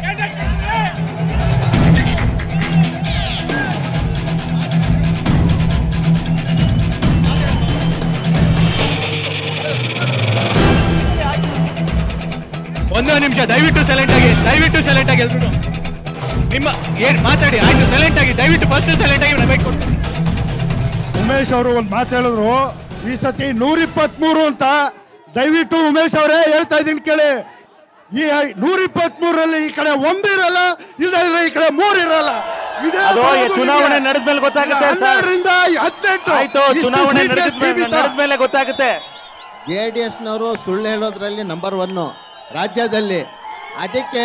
ಒಂದೇ ಒಂದು ನಿಮಿಷ ದಯವಿಟ್ಟು ಸೈಲೆಂಟ್ ಆಗಿ ದಯವಿಟ್ಟು ಸೈಲೆಂಟ್ ಆಗಿ ಎಲ್ರು ನಿಮ್ಮ ಏನ್ ಮಾತಾಡಿ ಆಯ್ತು ಸೈಲೆಂಟ್ ಆಗಿ ದಯವಿಟ್ಟು ಫಸ್ಟ್ ಸೈಲೆಂಟ್ ಆಗಿ ನಮಗೆ ಕೊಡ್ತೀನಿ ಉಮೇಶ್ ಅವರು ಒಂದು ಮಾತು ಹೇಳಿದ್ರು ಈ ಸತಿ ನೂರ ಇಪ್ಪತ್ಮೂರು ಅಂತ ದಯವಿಟ್ಟು ಉಮೇಶ್ ಅವರೇ ಹೇಳ್ತಾ ಇದ್ದೀನಿ ಕೇಳಿ ಈ ನೂರ ಇಪ್ಪತ್ಮೂರರಲ್ಲಿ ಈ ಕಡೆ ಒಂದು ಇರಲ್ಲ ಇಲ್ಲದ್ರೆ ಈ ಕಡೆ ಮೂರು ಇರಲ್ಲ ಇದೇ ಅದು ಈ ಬರೋದು ಚುನಾವಣೆ ನಿಮಗೆ. ನಡೆದ್ಮೇಲೆ ಗೊತ್ತಾಗುತ್ತೆ ಸರ್. ಹನ್ನೆರಡರಿಂದ ಹದಿನೆಂಟು ಆಯ್ತು ಇಷ್ಟು ಚುನಾವಣೆ ಸೀಟ್ಗೆ ಸೀಮಿತ. ನಡೆದ ಮೇಲೆ ಗೊತ್ತಾಗುತ್ತೆ ಜೆ ಡಿ ಎಸ್ನವರು ಸುಳ್ಳು ಹೇಳೋದ್ರಲ್ಲಿ ನಂಬರ್ ಒನ್ನು ರಾಜ್ಯದಲ್ಲಿ ಅದಕ್ಕೆ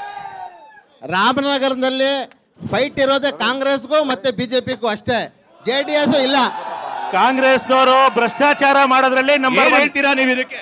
ರಾಮನಗರದಲ್ಲಿ ಫೈಟ್ ಇರೋದೇ ಕಾಂಗ್ರೆಸ್ಗೂ ಮತ್ತೆ ಬಿಜೆಪಿಗೂ ಅಷ್ಟೇ ಜೆ ಡಿ ಎಸ್ ಇಲ್ಲ ಕಾಂಗ್ರೆಸ್ನವರು ಭ್ರಷ್ಟಾಚಾರ ಮಾಡೋದ್ರಲ್ಲಿ ನಂಬರ್ ಏನ್ ಹೇಳ್ತೀರಾ ನೀವು ಇದಕ್ಕೆ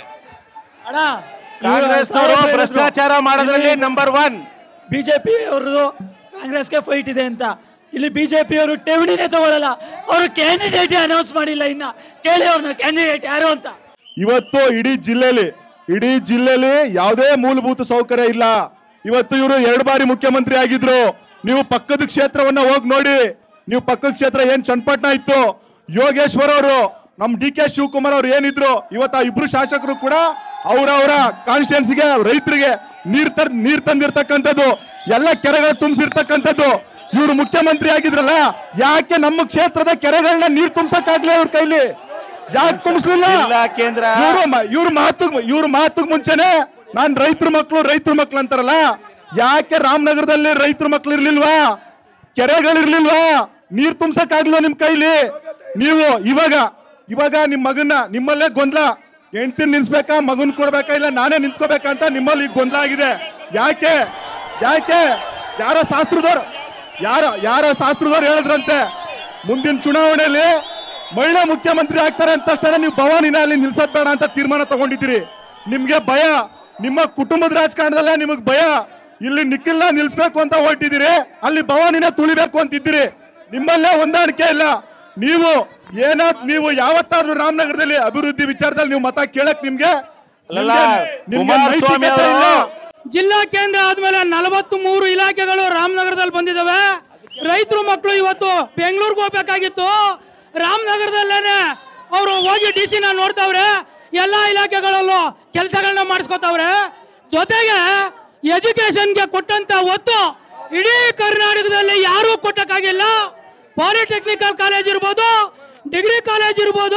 ಕಾಂಗ್ರೆಸ್ನವರು ಭ್ರಷ್ಟಾಚಾರ ಮಾಡೋದ್ರಲ್ಲಿ ನಂಬರ್ ಒನ್ ಬಿಜೆಪಿ ಅವ್ರದ್ದು ಕಾಂಗ್ರೆಸ್ಗೆ ಫೈಟ್ ಇದೆ ಅಂತ ಇಲ್ಲಿ ಬಿಜೆಪಿ ಅವರು ಠೇವಣಿನೇ ತಗೊಳ್ಳಲ್ಲ ಅವರು ಕ್ಯಾಂಡಿಡೇಟ್ ಅನೌನ್ಸ್ ಮಾಡಿಲ್ಲ ಇನ್ನ ಕೇಳಿ ಅವ್ರನ್ನ ಕ್ಯಾಂಡಿಡೇಟ್ ಯಾರು ಅಂತ ಇವತ್ತು ಇಡೀ ಜಿಲ್ಲೆಲಿ ಇಡೀ ಜಿಲ್ಲೆಲಿ ಯಾವುದೇ ಮೂಲಭೂತ ಸೌಕರ್ಯ ಇಲ್ಲ ಇವತ್ತು ಇವರು ಎರಡು ಬಾರಿ ಮುಖ್ಯಮಂತ್ರಿ ಆಗಿದ್ರು ನೀವು ಪಕ್ಕದ ಕ್ಷೇತ್ರವನ್ನ ಹೋಗಿ ನೋಡಿ ನೀವು ಪಕ್ಕದ ಕ್ಷೇತ್ರ ಏನ್ ಚನ್ನಪಟ್ಟಣ ಇತ್ತು ಯೋಗೇಶ್ವರ್ ಅವರು ನಮ್ ಡಿ ಕೆ ಶಿವಕುಮಾರ್ ಅವ್ರು ಏನಿದ್ರು ಇವತ್ತು ಆ ಇಬ್ರು ಶಾಸಕರು ಕೂಡ ಅವರವರ ಕಾನ್ಸ್ಟಿಟ್ಯೂನ್ಸಿಗೆ ರೈತರಿಗೆ ನೀರ್ ತರ್ ನೀರ್ ತಂದಿರ್ತಕ್ಕಂಥದ್ದು ಎಲ್ಲ ಕೆರೆಗಳು ತುಂಬಿಸಿರ್ತಕ್ಕಂಥದ್ದು ಇವರು ಮುಖ್ಯಮಂತ್ರಿ ಆಗಿದ್ರಲ್ಲ ಯಾಕೆ ನಮ್ಮ ಕ್ಷೇತ್ರದ ಕೆರೆಗಳನ್ನ ನೀರ್ ತುಂಬಿಸಕ್ಕಾಗ್ಲೇ ಇವ್ರ ಕೈಲಿ ಯಾಕೆ ತುಂಬಿಸ್ಲಿಲ್ಲ ಇಲ್ಲ ಕೇಂದ್ರ ಇವ್ರು ಮ- ಇವ್ರ ಮಾತು ಇವ್ರ ಮಾತುಗ್ ಮುಂಚೆನೆ ನಾನ್ ರೈತರ ಮಕ್ಳು ರೈತರ ಮಕ್ಳು ಅಂತಾರಲ್ಲ ಯಾಕೆ ರಾಮನಗರದಲ್ಲಿ ರೈತರ ಮಕ್ಳು ಇರ್ಲಿಲ್ವಾ ಕೆರೆಗಳಿರ್ಲಿಲ್ವಾ ನೀರ್ ತುಂಬಸಕ್ ಆಗ್ಲಿಲ್ವಾ ನಿಮ್ ಕೈಲಿ ನೀವು ಇವಾಗ ಇವಾಗ ನಿಮ್ ಮಗನ್ನ ನಿಮ್ಮಲ್ಲೇ ಗೊಂದಲ ಹೆಂಡ್ತಿ ನಿಲ್ಸ್ಬೇಕಾ ಮಗನ್ ಕೊಡ್ಬೇಕಾ ಇಲ್ಲ ನಾನೇ ನಿಂತ್ಕೋಬೇಕಾ ಅಂತ ನಿಮ್ಮಲ್ಲಿ ಈಗ ಗೊಂದಲ ಆಗಿದೆ ಯಾಕೆ ಯಾಕೆ ಯಾರೋ ಶಾಸ್ತ್ರದವ್ರು ಯಾರೋ ಯಾರೋ ಶಾಸ್ತ್ರದವ್ರು ಹೇಳಿದ್ರಂತೆ ಮುಂದಿನ ಚುನಾವಣೆಯಲ್ಲಿ ಮಹಿಳಾ ಮುಖ್ಯಮಂತ್ರಿ ಆಗ್ತಾರೆ ಅಂತ ತಕ್ಷಣ ನೀವು ಭವಾನಿನ ಅಲ್ಲಿ ನಿಲ್ಸದ್ ಬೇಡ ಅಂತ ತೀರ್ಮಾನ ತಗೊಂಡಿದ್ದೀರಿ ನಿಮ್ಗೆ ಭಯ ನಿಮ್ಮ ಕುಟುಂಬದ ರಾಜಕಾರಣದಲ್ಲೇ ನಿಮಗೆ ಭಯ ಇಲ್ಲಿ ನಿಖಿಲ್ನ ನಿಲ್ಸ್ಬೇಕು ಅಂತ ಹೊರಟಿದ್ದೀರಿ ಅಲ್ಲಿ ಭವಾನಿನ ತುಳಿಬೇಕು ಅಂತಿದ್ದೀರಿ ನಿಮ್ಮಲ್ಲೇ ಹೊಂದಾಣಿಕೆ ಇಲ್ಲ ನೀವು ಏನಾದ್ ನೀವು ಯಾವತ್ತಾದ್ರೂ ರಾಮನಗರದಲ್ಲಿ ಅಭಿವೃದ್ಧಿ ವಿಚಾರದಲ್ಲಿ ನೀವು ಮತ ಕೇಳಕ್ ನಿಮ್ಗೆ ಅಲ್ಲಲ್ಲ, ನಿಮ್ಗೆ- ನಿಮ್ಗೆ ಕುಮಾರಸ್ವಾಮಿ ನೈತಿಕತೆ ಇಲ್ಲ. ಅವರು ಜಿಲ್ಲಾ ಕೇಂದ್ರ ಆದ್ಮೇಲೆ ನಲವತ್ತು ಮೂರು ಇಲಾಖೆಗಳು ರಾಮನಗರದಲ್ಲಿ ಬಂದಿದ್ದಾವೆ ರೈತರು ಮಕ್ಕಳು ಇವತ್ತು ಬೆಂಗಳೂರಿಗೆ ಹೋಗ್ಬೇಕಾಗಿತ್ತು ರಾಮನಗರದಲ್ಲೇನೆ ಅವರು ಹೋಗಿ ಡಿ ಸಿನ ನೋಡ್ತಾವ್ರೆ ಎಲ್ಲ ಇಲಾಖೆಗಳಲ್ಲೂ ಕೆಲಸಗಳನ್ನ ಮಾಡಿಸ್ಕೊತಾವ್ರೆ ಜೊತೆಗೆ ಎಜುಕೇಶನ್ಗೆ ಕೊಟ್ಟಂತ ಒತ್ತು ಇಡೀ ಕರ್ನಾಟಕದಲ್ಲಿ ಯಾರೂ ಕೊಟ್ಟಕ್ಕಾಗಿಲ್ಲ ಪಾಲಿಟೆಕ್ನಿಕಲ್ ಕಾಲೇಜ್ ಇರ್ಬೋದು ಡಿಗ್ರಿ ಕಾಲೇಜ್ ಇರ್ಬೋದು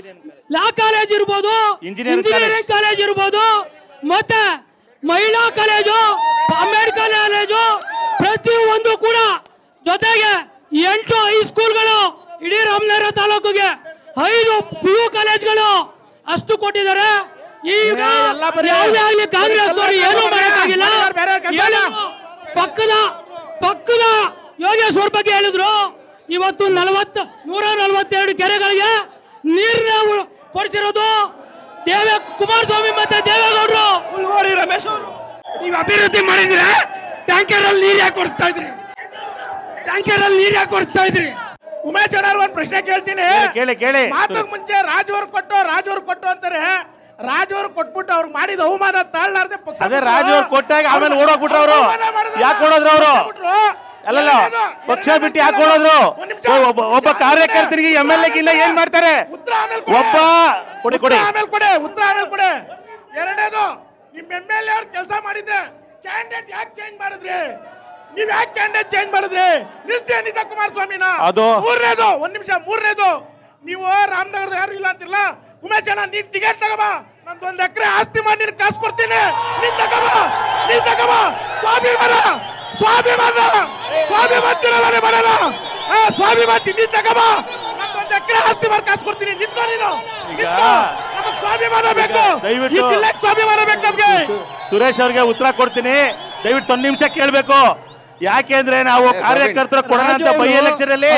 ಲಾ ಕಾಲೇಜ್ ಇರ್ಬೋದು Engineering ಇಂಜಿನಿಯರಿಂಗ್ ಕಾಲೇಜ್ ಇರ್ಬೋದು ಮತ್ತೆ ಮಹಿಳಾ ಕಾಲೇಜು ಅಂಬೇಡ್ಕರ್ ಕಾಲೇಜು ಪ್ರತಿಯೊಂದು ಕೂಡ ಜೊತೆಗೆ ಎಂಟು ಹೈಸ್ಕೂಲ್ಗಳು ಇಡೀ ರಾಮನಗರ ತಾಲೂಕಿಗೆ ಐದು ಪಿ ಯು ಕಾಲೇಜ್ಗಳು ಅಷ್ಟು ಕೊಟ್ಟಿದ್ದಾರೆ ಈಗ ಯಾವುದೇ ಆಗಲಿ ಕಾಂಗ್ರೆಸ್ ಅವರು ಏನು ಮಾಡೋಕ್ಕಾಗಿಲ್ಲ ಏನು ಪಕ್ಕದ ಪಕ್ಕದ ಯೋಗೇಶ್ವರ್ ಬಗ್ಗೆ ಹೇಳಿದ್ರು ಇವತ್ತು ನಲವತ್ತು ನೂರ ನಲವತ್ತೆರಡು ಕೆರೆಗಳಿಗೆ ನೀರನ್ನ ಉ- ಕೊಡಿಸಿರೋದು ದೇವೇ ಕುಮಾರಸ್ವಾಮಿ ಮತ್ತೆ ದೇವೇಗೌಡರು ಉಳ್ಗೋಡಿ ರಮೇಶ್ ಅವರು ನೀವು ಅಭಿವೃದ್ಧಿ ಮಾಡಿದ್ರೆ ಟ್ಯಾಂಕರ್ ಅಲ್ಲಿ ನೀರ್ ಯಾಕೆ ಕೊಡಿಸ್ತಾ ಇದ್ರಿ ಟ್ಯಾಂಕರ್ ಅಲ್ಲಿ ನೀರ್ ಯಾಕೆ ಕೊಡಿಸ್ತಾ ಇದ್ರಿ ಉಮೇಶ್ ಅಣ್ಣ ಒಂದ್ ಪ್ರಶ್ನೆ ಕೇಳ್ತೀನಿ ಕೇಳಿ ಕೇಳಿ ಮಾತಕ್ ಮುಂಚೆ ರಾಜ್ ಅವ್ರು ಕೊಟ್ಟು ರಾಜ್ ಅವ್ರು ಕೊಟ್ಟು ಅಂತಾರೆ ರಾಜ್ ಅವ್ರು ಕೊಟ್ಬಿಟ್ಟು ಅವ್ರು ಮಾಡಿದ ಅವಮಾನ ತಾಳ್ಲಾರ್ದೆ ಪಕ್ಷ ಅದೇ ಬಿಟ್ರು. ರಾಜ್ ಅವ್ರು ಕೊಟ್ಟಾಗ ಆಮೇಲೆ ಓಡೋಗ್ಬಿಟ್ರು ಅವರು ಅವಮಾನ ಮಾಡಿದ್ರು. ಯಾಕೆ ಓಡೋದ್ರು ಅವರು ಪಕ್ಷ ಬಿಟ್ರು. ಅಲ್ಲಲ್ಲ ಎರಡನೇದು, ಪಕ್ಷ ಎರಡನೇದು ಬಿಟ್ಟು ಯಾಕೆ ಓಡೋದ್ರು ಒಂದ್ ನಿಮಿಷ. ಒಬ್ಬ ಒಬ್ಬ ಕಾರ್ಯಕರ್ತರಿಗೆ ಎಂ ಎಲ್ ಎಗಿಲ್ಲ ಏನ್ ಮಾಡ್ತಾರೆ ಉತ್ತರ ಆಮೇಲೆ ಕೊಡಿ. ಒಬ್ಬ ಕೊಡಿ ಕೊಡಿ ಉತ್ತರ ಆಮೇಲೆ ಕೊಡಿ ಉತ್ತರ ಆಮೇಲೆ ಕೊಡಿ ಎರಡನೇದು ನಿಮ್ ಎಂ ಎಲ್ ಎ ಅವ್ರು ಕೆಲಸ ಮಾಡಿದ್ರೆ ಕ್ಯಾಂಡಿಡೇಟ್ ಯಾಕೆ ಚೇಂಜ್ ಮಾಡಿದ್ರಿ ನೀವ್ ಯಾಕೆ ಕ್ಯಾಂಡಿಡೇಟ್ ಚೇಂಜ್ ಮಾಡಿದ್ರಿ ನಿಲ್ಸಿ ಅನಿತಾ ಕುಮಾರಸ್ವಾಮಿನ ಅದು- ಮೂರನೇದು ಒಂದ್ ನಿಮಿಷ ಮೂರನೇದು ನೀವು ರಾಮನಗರದ ಯಾರು ಇಲ್ಲ ಅಂತಿಲ್ಲ ಉಮೇಶ್ ಅಣ್ಣ ನೀನ್ ಟಿಕೆಟ್ ತಗೋಬಾ ನಂದು ಒಂದ್ ಎಕರೆ ಆಸ್ತಿ ಮಾಡಿ ನಿನ್ ಕಾಸು ಕೊಡ್ತೀನಿ ನೀನ್ ತಗೋಬಾ ನೀನ್ ತಗೋಬಾ ಸ್ವಾಭಿಮಾನ ಸ್ವಾಭಿಮಾನ ಸ್ವಾಭಿಮಾನ ಮನೆ ಮಾಡಲ್ಲ ಆ, ಸ್ವಾಭಿಮಾನ ನೀನ್ ತಗೋಬಾ ನಂದು ಒಂದ್ ಎಕರೆ ಆಸ್ತಿ ಮಾಡಿ ಕಾಸು ಕೊಡ್ತೀನಿ ನಿಂತ್ಕೋ ನೀನು ನಿಂತ್ಕೋ. ನಮಗ್ ಸ್ವಾಭಿಮಾನ ಬೇಕು ದಯವಿಟ್ಟು- ಈ ಜಿಲ್ಲೆಗೆ ಸ್ವಾಭಿಮಾನ ಬೇಕು ನಮ್ಗೆ ಸುರೇಶ್ ಅವ್ರಿಗೆ ಉತ್ತರ ಕೊಡ್ತೀನಿ ದಯವಿಟ್ಟು ಒಂದ್ ನಿಮಿಷ ಕೇಳ್ಬೇಕು ಯಾಕೆಂದ್ರೆ ನಾವು ಕಾರ್ಯಕರ್ತರು ಕೊಡೋಣ ಅಂತ ಬೈ ಎಲೆಕ್ಷನ್ ಅಲ್ಲಿ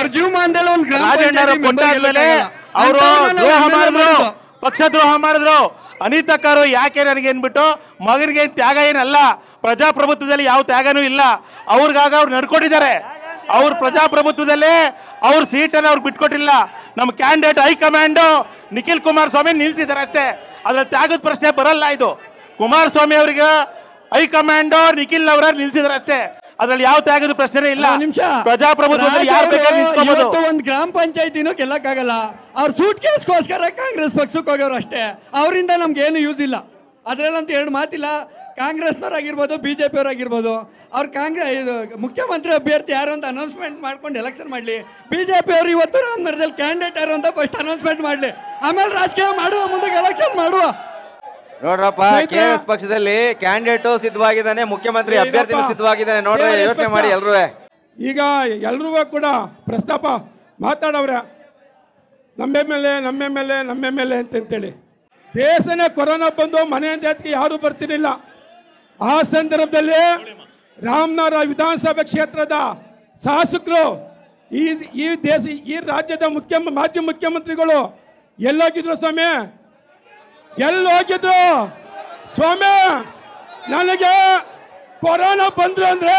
ರಾಜಣ್ಣ ಅವರು ಕೊಟ್ಟಾದ್ಮೇಲೆ ಅವರು ದ್ರೋಹ ಮಾಡಿದ್ರು ಪಕ್ಷ ದ್ರೋಹ ಮಾಡಿದ್ರು ಅನಿತಾ ಕಾರು ಯಾಕೆ ನನಗೆ ಅಂದ್ಬಿಟ್ಟು ಮಗನಿಗೆ ಏನ್ ತ್ಯಾಗ ಏನಲ್ಲ ಪ್ರಜಾಪ್ರಭುತ್ವದಲ್ಲಿ ಯಾವ ತ್ಯಾಗನೂ ಇಲ್ಲ ಅವ್ರಿಗಾಗ ಅವ್ರು ನಡ್ಕೊಂಡಿದ್ದಾರೆ ಅವ್ರ ಪ್ರಜಾಪ್ರಭುತ್ವದಲ್ಲಿ ಅವ್ರ ಸೀಟನ್ನು ಅವ್ರಿಗೆ ಬಿಟ್ಕೊಟ್ಟಿಲ್ಲ ನಮ್ಮ ಕ್ಯಾಂಡಿಡೇಟ್ ಹೈಕಮಾಂಡ್ ನಿಖಿಲ್ ಕುಮಾರಸ್ವಾಮಿ ನಿಲ್ಸಿದ್ದಾರೆ ಅಷ್ಟೇ ಅದ್ರಲ್ಲಿ ತ್ಯಾಗದ ಪ್ರಶ್ನೆ ಬರಲ್ಲ ಇದು ಕುಮಾರಸ್ವಾಮಿ ಅವರಿಗೆ ಹೈಕಮಾಂಡ್ ನಿಖಿಲ್ ಅವರ ನಿಲ್ಸಿದ್ದಾರೆ ಅಷ್ಟೇ ಅದ್ರಲ್ಲಿ ಯಾವ ತ್ಯಾಗದ ಪ್ರಶ್ನೆ ಇಲ್ಲ ನಿಮಿಷ ಪ್ರಜಾಪ್ರಭುತ್ವದಲ್ಲಿ ಯಾರು ಬೇಕಾದ್ರೂ ನಿಂತ್ಕೊಬೋದು ಇವತ್ತು ಒಂದು ಗ್ರಾಮ ಪಂಚಾಯತಿನೂ ಗೆಲ್ಲಕ್ಕಾಗಲ್ಲ ಅವ್ರ ಸೂಟ್ ಕೇಸ್ಗೋಸ್ಕರ ಕಾಂಗ್ರೆಸ್ ಪಕ್ಷಕ್ಕೆ ಹೋಗೋರು ಅಷ್ಟೇ ಅವರಿಂದ ನಮ್ಗೆ ಏನು ಯೂಸ್ ಇಲ್ಲ ಅದರಲ್ಲಂತೂ ಎರಡು ಮಾತಿಲ್ಲ ಕಾಂಗ್ರೆಸ್ನವ್ರಾಗಿರ್ಬೋದು ಬಿ ಜೆ ಪಿಯವರಾಗಿರ್ಬೋದು ಅವ್ರು ಕಾಂಗ್ರೆಸ್ ಇದು ಮುಖ್ಯಮಂತ್ರಿ ಅಭ್ಯರ್ಥಿ ಯಾರು ಅಂತ ಅನೌನ್ಸ್ಮೆಂಟ್ ಮಾಡ್ಕೊಂಡು ಎಲೆಕ್ಷನ್ ಮಾಡಲಿ ಬಿ ಜೆ ಪಿಯವರು ಇವತ್ತು ರಾಮನಗರದಲ್ಲಿ ಕ್ಯಾಂಡಿಡೇಟ್ ಯಾರು ಅಂತ ಫಸ್ಟ್ ಅನೌನ್ಸ್ಮೆಂಟ್ ಮಾಡಲಿ ಆಮೇಲೆ ರಾಜಕೀಯ ಮಾಡುವ ಮುಂದೆ ಎಲೆಕ್ಷನ್ ಮಾಡುವ ನೋಡ್ರಪ್ಪ ಸ್ನೇಹಿತರೆ- ಕೆ ಎಸ್ ಪಕ್ಷದಲ್ಲಿ ಕ್ಯಾಂಡಿಡೇಟು ಸಿದ್ಧವಾಗಿದ್ದಾನೆ ಮುಖ್ಯಮಂತ್ರಿ ಏ, ಅಭ್ಯರ್ಥಿನೂ ಇದಪ್ಪ. ಸಿದ್ಧವಾಗಿದ್ದಾನೆ ನೋಡ್ರಿ KRS ಯೋಚನೆ ಪಕ್ಷ. ಮಾಡಿ ಎಲ್ರೂ ಈಗ ಎಲ್ರೂ ಕೂಡ ಪ್ರಸ್ತಾಪ ಮಾತಾಡವ್ರೆ ನಮ್ಮ ಎಮ್ ಎಲ್ ಎ ನಮ್ಮ ಎಮ್ ಎಲ್ ಎ ನಮ್ಮ ಎಮ್ ಎಲ್ ಎ ಅಂತಂತೇಳಿ ದೇಶನೇ ಕೊರೋನಾ ಬಂದು ಮನೆಯಿಂದ ಅದಕ್ಕೆ ಯಾರೂ ಬರ್ತಿರಲಿಲ್ಲ ಆ ಸಂದರ್ಭದಲ್ಲಿ ರಾಮನಗರ ವಿಧಾನಸಭಾ ಕ್ಷೇತ್ರದ ಶಾಸಕರು ಈ ಈ ದೇಶ ಈ ರಾಜ್ಯದ ಮುಖ್ಯ ಮಾಜಿ ಮುಖ್ಯಮಂತ್ರಿಗಳು ಎಲ್ಲೋಗಿದ್ರು ಸ್ವಾಮಿ ಎಲ್ಲಿ ಹೋಗಿದ್ರು ಸ್ವಾಮಿ ನನಗೆ ಕೊರೋನಾ ಬಂದ್ರು ಅಂದ್ರೆ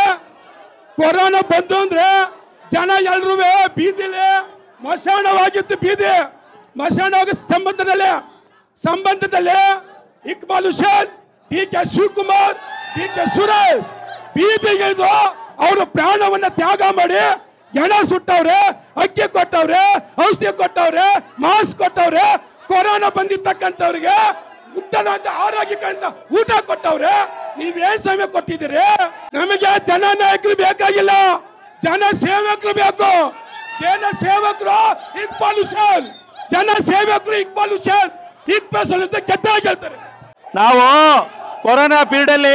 ಕೊರೋನಾ ಬಂತು ಅಂದ್ರೆ ಜನ ಎಲ್ರೂ ಬೀದಿಲಿ ಮಶಾಣವಾಗಿತ್ತು ಬೀದಿ ಮಶಾಣವಾಗ ಸಂಬಂಧದಲ್ಲಿ ಸಂಬಂಧದಲ್ಲಿ Iqbal Hussain D K Shivakumar D K Suresh ಬೀದಿಗಿಳಿದು ಅವರು ಪ್ರಾಣವನ್ನ ತ್ಯಾಗ ಮಾಡಿ ಹೆಣ ಸುಟ್ಟವ್ರೆ ಅಕ್ಕಿ ಕೊಟ್ಟವ್ರೆ ಔಷಧಿ ಕೊಟ್ಟವ್ರೆ ಮಾಸ್ಕ್ ಕೊಟ್ಟವ್ರೆ ಕೊರೋನಾ ಬಂದಿರ್ತಕ್ಕಂಥವ್ರಿಗೆ ಉತ್ತಮವಾದ ಆರೋಗ್ಯಕ್ಕಂತ ಊಟ ಕೊಟ್ಟವ್ರೆ ನೀವೇನ್ ಸಮಯ ಕೊಟ್ಟಿದ್ದೀರಿ ನಮಗೆ ಜನ ನಾಯಕರು ಬೇಕಾಗಿಲ್ಲ ಜನ ಸೇವಕರು ಬೇಕು ಜನ ಸೇವಕರು ಇಕ್ಬಾಲ್ ಹುಸೇನ್ ಜನ ಸೇವಕರು ಇಕ್ಬಾಲ್ ಹುಸೇನ್ ಇಕ್ಬಾಲ್ ಹುಸೇನ್ ಅಂತ ಕೆತ್ತಾಗಿ ಹೇಳ್ತಾರೆ ನಾವು ಕೊರೋನಾ ಪೀರಿಯಡ್ ಅಲ್ಲಿ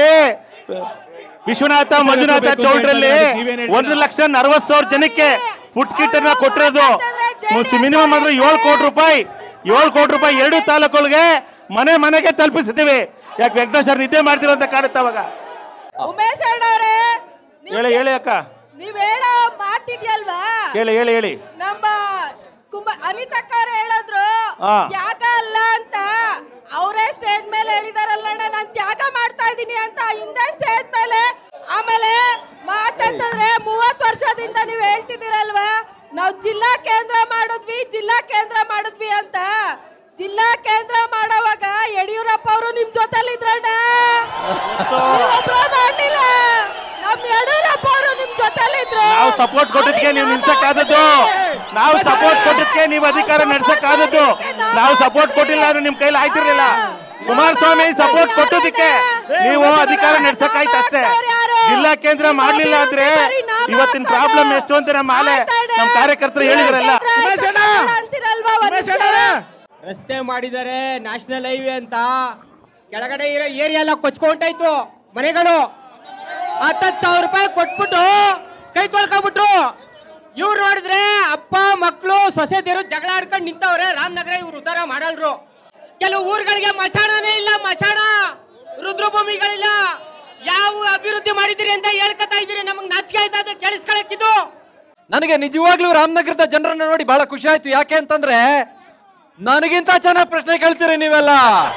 ವಿಶ್ವನಾಥ ಮಂಜುನಾಥ ಚೌಟ್ರಲ್ಲಿ ಒಂದು ಲಕ್ಷ ನಲವತ್ತು ಸಾವಿರ ಜನಕ್ಕೆ ಫುಡ್ ಕಿಟ್ ಅನ್ನ ಕೊಟ್ಟಿರೋದು ಮಿನಿಮಮ್ ಅಂದ್ರೆ ಏಳು ಕೋಟಿ ರೂಪಾಯಿ ಏಳು ಕೋಟಿ ರೂಪಾಯಿ ಎರಡು ತಾಲೂಕುಗಳಿಗೆ ಮನೆ ಮನೆಗೆ ತಲುಪಿಸಿದ್ದೀವಿ ಯಾಕೆ ವೆಂಕಟೇಶ್ ಅವ್ರು ನಿದ್ದೆ ಮಾಡ್ತಿರೋ ಅಂತ ಕಾಡುತ್ತೆ ಅವಾಗ ಉಮೇಶ್ ಅಣ್ಣವ್ರೆ ಹೇಳಿ ಹೇಳಿ ಅಕ್ಕ ನೀವ್ ಹೇಳೋ ಮಾತಿದ್ಯಲ್ವಾ ಹೇಳಿ ಹೇಳಿ ಹೇಳಿ ನಮ್ಮ ಕುಂಬ ಅನಿತಕ್ಕ ಅವ್ರು ಹೇಳಿದ್ರು ಹಾ. ತ್ಯಾಗ ಅಲ್ಲ ಅಂತ ಅವರೇ ಸ್ಟೇಜ್ ಮೇಲೆ ಹೇಳಿದಾರಲ್ಲ ಅಣ್ಣ ನಾನ್ ತ್ಯಾಗ ಮಾಡ್ತಾ ಇದೀನಿ ಅಂತ ಹಿಂದೆ ಸ್ಟೇಜ್ ಮೇಲೆ ಆಮೇಲೆ ಮಾತಂತಂದ್ರೆ ಮೂವತ್ ವರ್ಷದಿಂದ ನೀವ್ ಹೇಳ್ತಿದ್ದೀರಲ್ವಾ ನಾವ್ ಜಿಲ್ಲಾ ಕೇಂದ್ರ ಮಾಡಿದ್ವಿ ಜಿಲ್ಲಾ ಕೇಂದ್ರ ಮಾಡಿದ್ವಿ ಅಂತ ಜಿಲ್ಲಾ ಕೇಂದ್ರ ಮಾಡೋವಾಗ ಯಡಿಯೂರಪ್ಪ ಅವರು ನಿಮ್ ಜೊತೆಲಿ ಇದ್ರಣ್ಣ ನೀವೊಬ್ರೇ ಮಾಡ್ಲಿಲ್ಲ ನಮ್ ಯಡಿಯೂರಪ್ಪ ಅವರು ನಿಮ್ ಜೊತೆಲಿ ಇದ್ರು ನಾವು ಸಪೋರ್ಟ್ ಕೊಟ್ಟಿದ್ಕೆ ನೀವು ನಿಲ್ಸಕ್ಕಾದದ್ದು ನಾವು ಸಪೋರ್ಟ್ ಕೊಟ್ಟಿದ್ಕೆ ನೀವು ಅಧಿಕಾರ ನಡೆಸಕ್ಕಾದದ್ದು ನಾವು ಸಪೋರ್ಟ್ ಕೊಟ್ಟಿಲ್ಲ ಅಂದ್ರೆ ನಿಮ್ ಕೈಲಿ ಆಯ್ತಿರ್ಲಿಲ್ಲ ಕುಮಾರಸ್ವಾಮಿ ಸಪೋರ್ಟ್ ಕೊಟ್ಟದಕ್ಕೆ ನೀವು ಅಧಿಕಾರ ನಡೆಸಕ್ಕಾಯ್ತು ಅಷ್ಟೇ ಜಿಲ್ಲಾ ಕೇಂದ್ರ ಮಾಡ್ಲಿಲ್ಲ ಅಂದ್ರೆ ಇವತ್ತಿನ ಪ್ರಾಬ್ಲಮ್ ಎಷ್ಟು ಅಂತ ನಮ್ಮ ಮಾಲೆ ನಮ್ಮ ಕಾರ್ಯಕರ್ತರು ಹೇಳಿದ್ರಲ್ಲ ಅಂತಿರಲ್ವಾ ಒಂದ್ ನಿಮಿಷ. ರಸ್ತೆ ಮಾಡಿದ್ದಾರೆ ನ್ಯಾಷನಲ್ ಹೈವೇ ಅಂತ ಕೆಳಗಡೆ ಇರೋ ಏರಿಯಾ ಎಲ್ಲ ಕೊಚ್ಕೊಂಡಾಯ್ತು ಮನೆಗಳು ಹತ್ತತ್ತು ಸಾವಿರ ರೂಪಾಯಿ ಕೊಟ್ಬಿಟ್ಟು ಕೈ ತೊಳ್ಕೊಂಡ್ಬಿಟ್ರು ಇವ್ರು ನೋಡಿದ್ರೆ ಅಪ್ಪ ಮಕ್ಕಳು ಸೊಸೆದಿರು ಜಗಳ ಆಡ್ಕೊಂಡು ನಿಂತವ್ರೆ ರಾಮನಗರ ಇವ್ರು ಉದ್ಧಾರ ಮಾಡಲ್ರು ಕೆಲವು ಊರುಗಳಿಗೆ ಮಚಾಣನೇ ಇಲ್ಲ ಮಚಾಣ ರುದ್ರಭೂಮಿಗಳಿಲ್ಲ ಯಾವ ಅಭಿವೃದ್ಧಿ ಮಾಡಿದಿರಿ ಅಂತ ಹೇಳ್ಕೊತಾ ಇದ್ದೀರಿ ನಮಗ್ ನಾಚಿಕೆ ಆಯ್ತಾ ಅಂತ ಕೇಳಿಸ್ಕೊಳಕ್ಕಿದ್ದು ನನಗೆ ನಿಜವಾಗ್ಲೂ ರಾಮನಗರದ ಜನರನ್ನ ನೋಡಿ ಬಹಳ ಖುಷಿ ಆಯ್ತು ಯಾಕೆ ಅಂತಂದ್ರೆ ನನಗಿಂತ ಚೆನ್ನಾಗಿ ಪ್ರಶ್ನೆ ಕೇಳ್ತೀರಿ ನೀವೆಲ್ಲ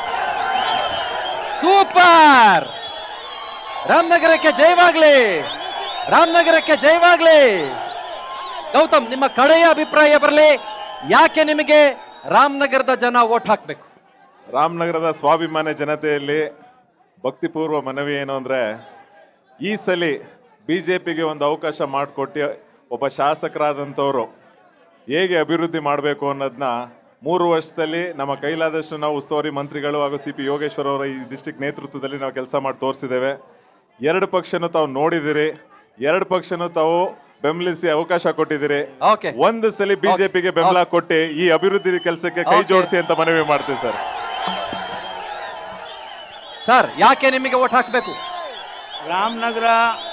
ಸೂಪರ್ ರಾಮನಗರಕ್ಕೆ ಜಯವಾಗ್ಲಿ ರಾಮನಗರಕ್ಕೆ ಜಯವಾಗ್ಲಿ ಗೌತಮ್ ನಿಮ್ಮ ಕಡೆಯ ಅಭಿಪ್ರಾಯ ಬರಲಿ ಯಾಕೆ ನಿಮಗೆ ರಾಮನಗರದ ಜನ ಓಟ್ ಹಾಕ್ಬೇಕು ರಾಮನಗರದ ಸ್ವಾಭಿಮಾನ ಜನತೆಯಲ್ಲಿ ಭಕ್ತಿಪೂರ್ವ ಮನವಿ ಏನು ಅಂದರೆ ಈ ಸಲ ಬಿ ಜೆ ಪಿಗೆ ಒಂದು ಅವಕಾಶ ಮಾಡಿಕೊಟ್ಟು ಒಬ್ಬ ಶಾಸಕರಾದಂಥವ್ರು ಹೇಗೆ ಅಭಿವೃದ್ಧಿ ಮಾಡಬೇಕು ಅನ್ನೋದನ್ನ ಮೂರು ವರ್ಷದಲ್ಲಿ ನಮ್ಮ ಕೈಲಾದಷ್ಟು ನಾವು ಉಸ್ತುವಾರಿ ಮಂತ್ರಿಗಳು ಹಾಗೂ ಸಿ ಪಿ ಯೋಗೇಶ್ವರ್ ಅವರ ಈ ಡಿಸ್ಟಿಕ್ ನೇತೃತ್ವದಲ್ಲಿ ನಾವು ಕೆಲಸ ಮಾಡಿ ತೋರಿಸಿದ್ದೇವೆ ಎರಡು ಪಕ್ಷನೂ ತಾವು ನೋಡಿದಿರಿ ಎರಡು ಪಕ್ಷನೂ ತಾವು ಬೆಂಬಲಿಸಿ ಅವಕಾಶ ಕೊಟ್ಟಿದ್ದೀರಿ ಒಂದು ಸಲ ಬಿಜೆಪಿಗೆ ಬೆಂಬಲ ಕೊಟ್ಟು ಈ ಅಭಿವೃದ್ಧಿ ಕೆಲಸಕ್ಕೆ ಕೈ Okay. ಜೋಡಿಸಿ ಅಂತ ಮನವಿ ಮಾಡ್ತೀವಿ ಸರ್ ಸರ್ ಯಾಕೆ ನಿಮಗೆ ಓಟ್ ಹಾಕಬೇಕು ರಾಮನಗರ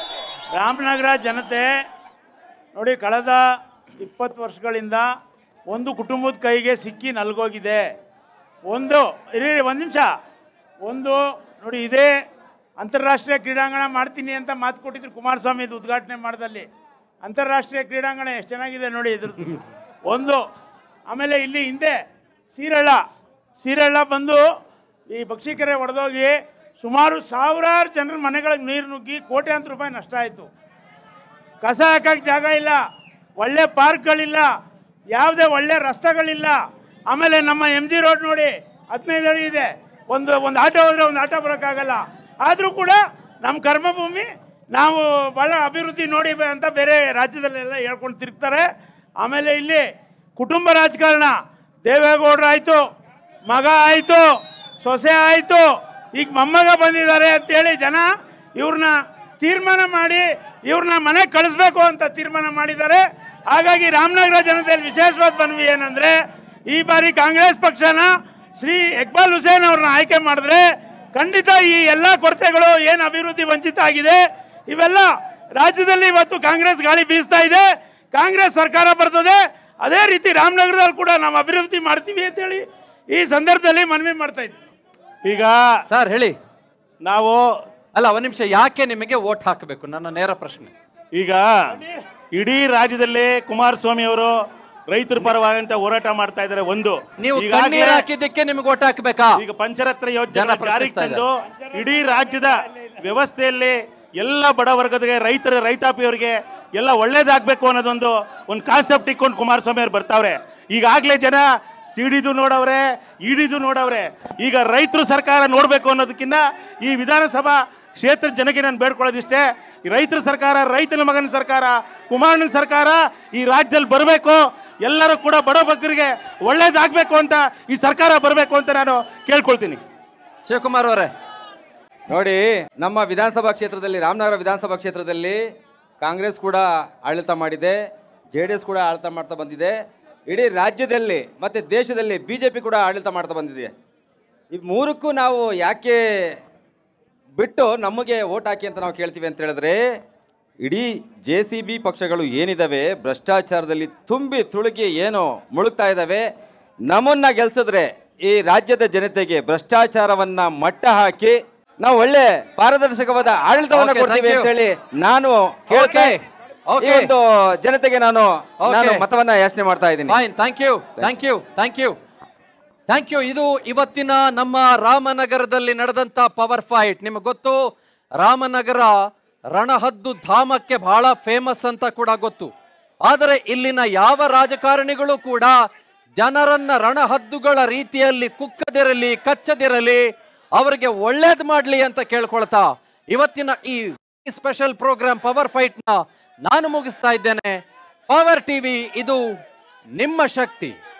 ರಾಮನಗರ ಜನತೆ ನೋಡಿ ಕಳೆದ ಇಪ್ಪತ್ತು ವರ್ಷಗಳಿಂದ ಒಂದು ಕುಟುಂಬದ ಕೈಗೆ ಸಿಕ್ಕಿ ನಲ್ಗೋಗಿದೆ ಒಂದು ಇರಿ ಒಂದು ನಿಮಿಷ ಒಂದು ನೋಡಿ ಇದೇ ಅಂತಾರಾಷ್ಟ್ರೀಯ ಕ್ರೀಡಾಂಗಣ ಮಾಡ್ತೀನಿ ಅಂತ ಮಾತು ಕೊಟ್ಟಿದ್ರು ಕುಮಾರಸ್ವಾಮಿ ಇದು ಉದ್ಘಾಟನೆ ಮಾಡ್ದಲ್ಲಿ ಅಂತಾರಾಷ್ಟ್ರೀಯ ಕ್ರೀಡಾಂಗಣ ಎಷ್ಟು ಚೆನ್ನಾಗಿದೆ ನೋಡಿ ಇದ್ರದ್ದು ಒಂದು ಆಮೇಲೆ ಇಲ್ಲಿ ಹಿಂದೆ ಸೀರಳ್ಳ ಸೀರಳ್ಳ ಬಂದು ಈ ಬಕ್ಷಿಕೆರೆ ಒಡೆದೋಗಿ ಸುಮಾರು ಸಾವಿರಾರು ಜನರ ಮನೆಗಳಿಗೆ ನೀರು ನುಗ್ಗಿ ಕೋಟ್ಯಾಂತರ ರೂಪಾಯಿ ನಷ್ಟ ಆಯಿತು ಕಸ ಹಾಕಕ್ಕೆ ಜಾಗ ಇಲ್ಲ ಒಳ್ಳೆ ಪಾರ್ಕ್ಗಳಿಲ್ಲ ಯಾವುದೇ ಒಳ್ಳೆ ರಸ್ತೆಗಳಿಲ್ಲ ಆಮೇಲೆ ನಮ್ಮ ಎಮ್ ಜಿ ರೋಡ್ ನೋಡಿ ಹದಿನೈದು ಅಡಿ ಇದೆ ಒಂದು ಒಂದು ಆಟೋ ಹೋದ್ರೆ ಒಂದು ಆಟೋ ಬರೋಕ್ಕಾಗಲ್ಲ ಆದರೂ ಕೂಡ ನಮ್ಮ ಕರ್ಮಭೂಮಿ ನಾವು ಭಾಳ ಅಭಿವೃದ್ಧಿ ನೋಡಿ ಬ- ಅಂತ ಬೇರೆ ರಾಜ್ಯದಲ್ಲೆಲ್ಲ ಹೇಳ್ಕೊಂಡು ತಿರುಗ್ತಾರೆ ಆಮೇಲೆ ಇಲ್ಲಿ ಕುಟುಂಬ ರಾಜಕಾರಣ ದೇವೇಗೌಡರು ಆಯಿತು ಮಗ ಆಯಿತು ಸೊಸೆ ಆಯಿತು ಈಗ ಮೊಮ್ಮಗ ಬಂದಿದ್ದಾರೆ ಅಂತೇಳಿ ಜನ ಇವ್ರನ್ನ ತೀರ್ಮಾನ ಮಾಡಿ ಇವ್ರನ್ನ ಮನೆಗೆ ಕಳಿಸ್ಬೇಕು ಅಂತ ತೀರ್ಮಾನ ಮಾಡಿದ್ದಾರೆ ಹಾಗಾಗಿ ರಾಮನಗರ ಜನತೆಯಲ್ಲಿ ವಿಶೇಷವಾದ ಮನವಿ ಏನಂದ್ರೆ ಈ ಬಾರಿ ಕಾಂಗ್ರೆಸ್ ಪಕ್ಷನ ಶ್ರೀ ಇಕ್ಬಾಲ್ ಹುಸೇನ್ ಅವ್ರನ್ನ ಆಯ್ಕೆ ಮಾಡಿದ್ರೆ ಖಂಡಿತ ಈ ಎಲ್ಲ ಕೊರತೆಗಳು ಏನು ಅಭಿವೃದ್ಧಿ ವಂಚಿತ ಆಗಿದೆ ಇವೆಲ್ಲ ರಾಜ್ಯದಲ್ಲಿ ಇವತ್ತು ಕಾಂಗ್ರೆಸ್ ಗಾಳಿ ಬೀಸ್ತಾ ಇದೆ ಕಾಂಗ್ರೆಸ್ ಸರ್ಕಾರ ಬರ್ತದೆ ಅದೇ ರೀತಿ ರಾಮನಗರದಲ್ಲಿ ಕೂಡ ನಾವು ಅಭಿವೃದ್ಧಿ ಮಾಡ್ತೀವಿ ಅಂತೇಳಿ ಈ ಸಂದರ್ಭದಲ್ಲಿ ಮನವಿ ಮಾಡ್ತಾ ಇದ್ದೀವಿ ಈಗ ಸರ್ ಹೇಳಿ ನಾವು ಅಲ್ಲ ಒಂದ್ ನಿಮಿಷ ಯಾಕೆ ನಿಮಗೆ ಓಟ್ ಹಾಕಬೇಕು ನನ್ನ ನೇರ ಪ್ರಶ್ನೆ ಈಗ ಇಡೀ ರಾಜ್ಯದಲ್ಲಿ ಕುಮಾರಸ್ವಾಮಿ ಅವರು ರೈತರ ಪರವಾಗಂತ ಹೋರಾಟ ಮಾಡ್ತಾ ಇದ್ದಾರೆ ಒಂದು ನೀವು ಈಗಾಗ್ಲೇ ಕಣ್ಣೀರ್ ಹಾಕಿದ್ದಕ್ಕೆ ನಿಮಗೆ ಓಟ್ ಹಾಕ್ಬೇಕಾ ಈಗ ಪಂಚರತ್ನ ಜನ ಯೋಜನೆ ಜಾರಿಗೆ ಪ್ರಶ್ನಿಸ್ತಾ ತಂದು ಇಡೀ ರಾಜ್ಯದ ವ್ಯವಸ್ಥೆಯಲ್ಲಿ ಎಲ್ಲ ಬಡ ವರ್ಗದ ರೈತರ ರೈತಾಪಿಯವರಿಗೆ ಎಲ್ಲ ಒಳ್ಳೇದಾಗಬೇಕು ಅನ್ನೋದೊಂದು ಒಂದು ಕಾನ್ಸೆಪ್ಟ್ ಇಟ್ಕೊಂಡು ಕುಮಾರಸ್ವಾಮಿ ಅವ್ರು ಬರ್ತಾವ್ರೆ ಈಗಾಗಲೇ ಜನ ಸಿಡಿದು ನೋಡವ್ರೆ ಇಡಿದು ನೋಡವ್ರೆ ಈಗ ರೈತರು ಸರ್ಕಾರ ನೋಡಬೇಕು ಅನ್ನೋದಕ್ಕಿಂತ ಈ ವಿಧಾನಸಭಾ ಕ್ಷೇತ್ರ ಜನಕ್ಕೆ ನಾನು ಬೇಡ್ಕೊಳ್ಳೋದಿಷ್ಟೇ ಈ ರೈತರ ಸರ್ಕಾರ ರೈತನ ಮಗನ ಸರ್ಕಾರ ಕುಮಾರನ ಸರ್ಕಾರ ಈ ರಾಜ್ಯದಲ್ಲಿ ಬರಬೇಕು ಎಲ್ಲರೂ ಕೂಡ ಬಡ ಬಗ್ಗರಿಗೆ ಒಳ್ಳೇದಾಗಬೇಕು ಅಂತ ಈ ಸರ್ಕಾರ ಬರಬೇಕು ಅಂತ ನಾನು ಕೇಳ್ಕೊಳ್ತೀನಿ ಶಿವಕುಮಾರ್ ಅವರೇ ನೋಡಿ ನಮ್ಮ ವಿಧಾನಸಭಾ ಕ್ಷೇತ್ರದಲ್ಲಿ ರಾಮನಗರ ವಿಧಾನಸಭಾ ಕ್ಷೇತ್ರದಲ್ಲಿ ಕಾಂಗ್ರೆಸ್ ಕೂಡ ಆಡಳಿತ ಮಾಡಿದೆ ಜೆ ಡಿ ಎಸ್ ಕೂಡ ಆಡಳಿತ ಮಾಡ್ತಾ ಬಂದಿದೆ ಇಡೀ ರಾಜ್ಯದಲ್ಲಿ ಮತ್ತು ದೇಶದಲ್ಲಿ ಬಿ ಜೆ ಪಿ ಕೂಡ ಆಡಳಿತ ಮಾಡ್ತಾ ಬಂದಿದೆ ಈ ಮೂರಕ್ಕೂ ನಾವು ಯಾಕೆ ಬಿಟ್ಟು ನಮಗೆ ಓಟ್ ಹಾಕಿ ಅಂತ ನಾವು ಕೇಳ್ತೀವಿ ಅಂತ ಹೇಳಿದ್ರೆ ಇಡೀ ಜೆ ಸಿ ಬಿ ಪಕ್ಷಗಳು ಏನಿದಾವೆ ಭ್ರಷ್ಟಾಚಾರದಲ್ಲಿ ತುಂಬಿ ತುಳುಕಿ ಏನು ಮುಳುಗ್ತಾ ಇದ್ದಾವೆ ನಮ್ಮನ್ನ ಗೆಲ್ಸಿದ್ರೆ ಈ ರಾಜ್ಯದ ಜನತೆಗೆ ಭ್ರಷ್ಟಾಚಾರವನ್ನ ಮಟ್ಟ ಹಾಕಿ ನಾವು ಒಳ್ಳೆ ಪಾರದರ್ಶಕವಾದ ಆಡಳಿತವನ್ನ Okay, ಕೊಡ್ತೀವಿ thank you. ಅಂತೇಳಿ ನಾನು ಕೇಳ್ತೆ Okay. ಈ Okay. ಒಂದು ಜನತೆಗೆ ನಾನು Okay. ನಾನು ಮತವನ್ನ ಯಾಚನೆ ಮಾಡ್ತಾ ಇದ್ದೀನಿ fine thank you thank you thank you thank you ಇದು ಇವತ್ತಿನ ನಮ್ಮ ರಾಮನಗರದಲ್ಲಿ ನಡೆದಂತ ಪವರ್ ಫೈಟ್ ನಿಮಗೆ ಗೊತ್ತು ರಾಮನಗರ ರಣಹದ್ದು ಧಾಮಕ್ಕೆ ಬಹಳ ಫೇಮಸ್ ಅಂತ ಕೂಡ ಗೊತ್ತು ಆದರೆ ಇಲ್ಲಿನ ಯಾವ ರಾಜಕಾರಣಿಗಳು ಕೂಡ ಜನರನ್ನ ರಣಹದ್ದುಗಳ ರೀತಿಯಲ್ಲಿ ಕುಕ್ಕದಿರಲಿ ಕಚ್ಚದಿರಲಿ ಅವರಿಗೆ ಒಳ್ಳೇದು ಮಾಡಲಿ ಅಂತ ಕೇಳ್ಕೊಳ್ತಾ ಇವತ್ತಿನ ಈ ಸ್ಪೆಷಲ್ ಪ್ರೋಗ್ರಾಮ್ ಪವರ್ ಫೈಟ್ ನ ನಾನು ಮುಗಿಸ್ತಾ ಇದ್ದೇನೆ ಪವರ್ ಟಿವಿ ಇದು ನಿಮ್ಮ ಶಕ್ತಿ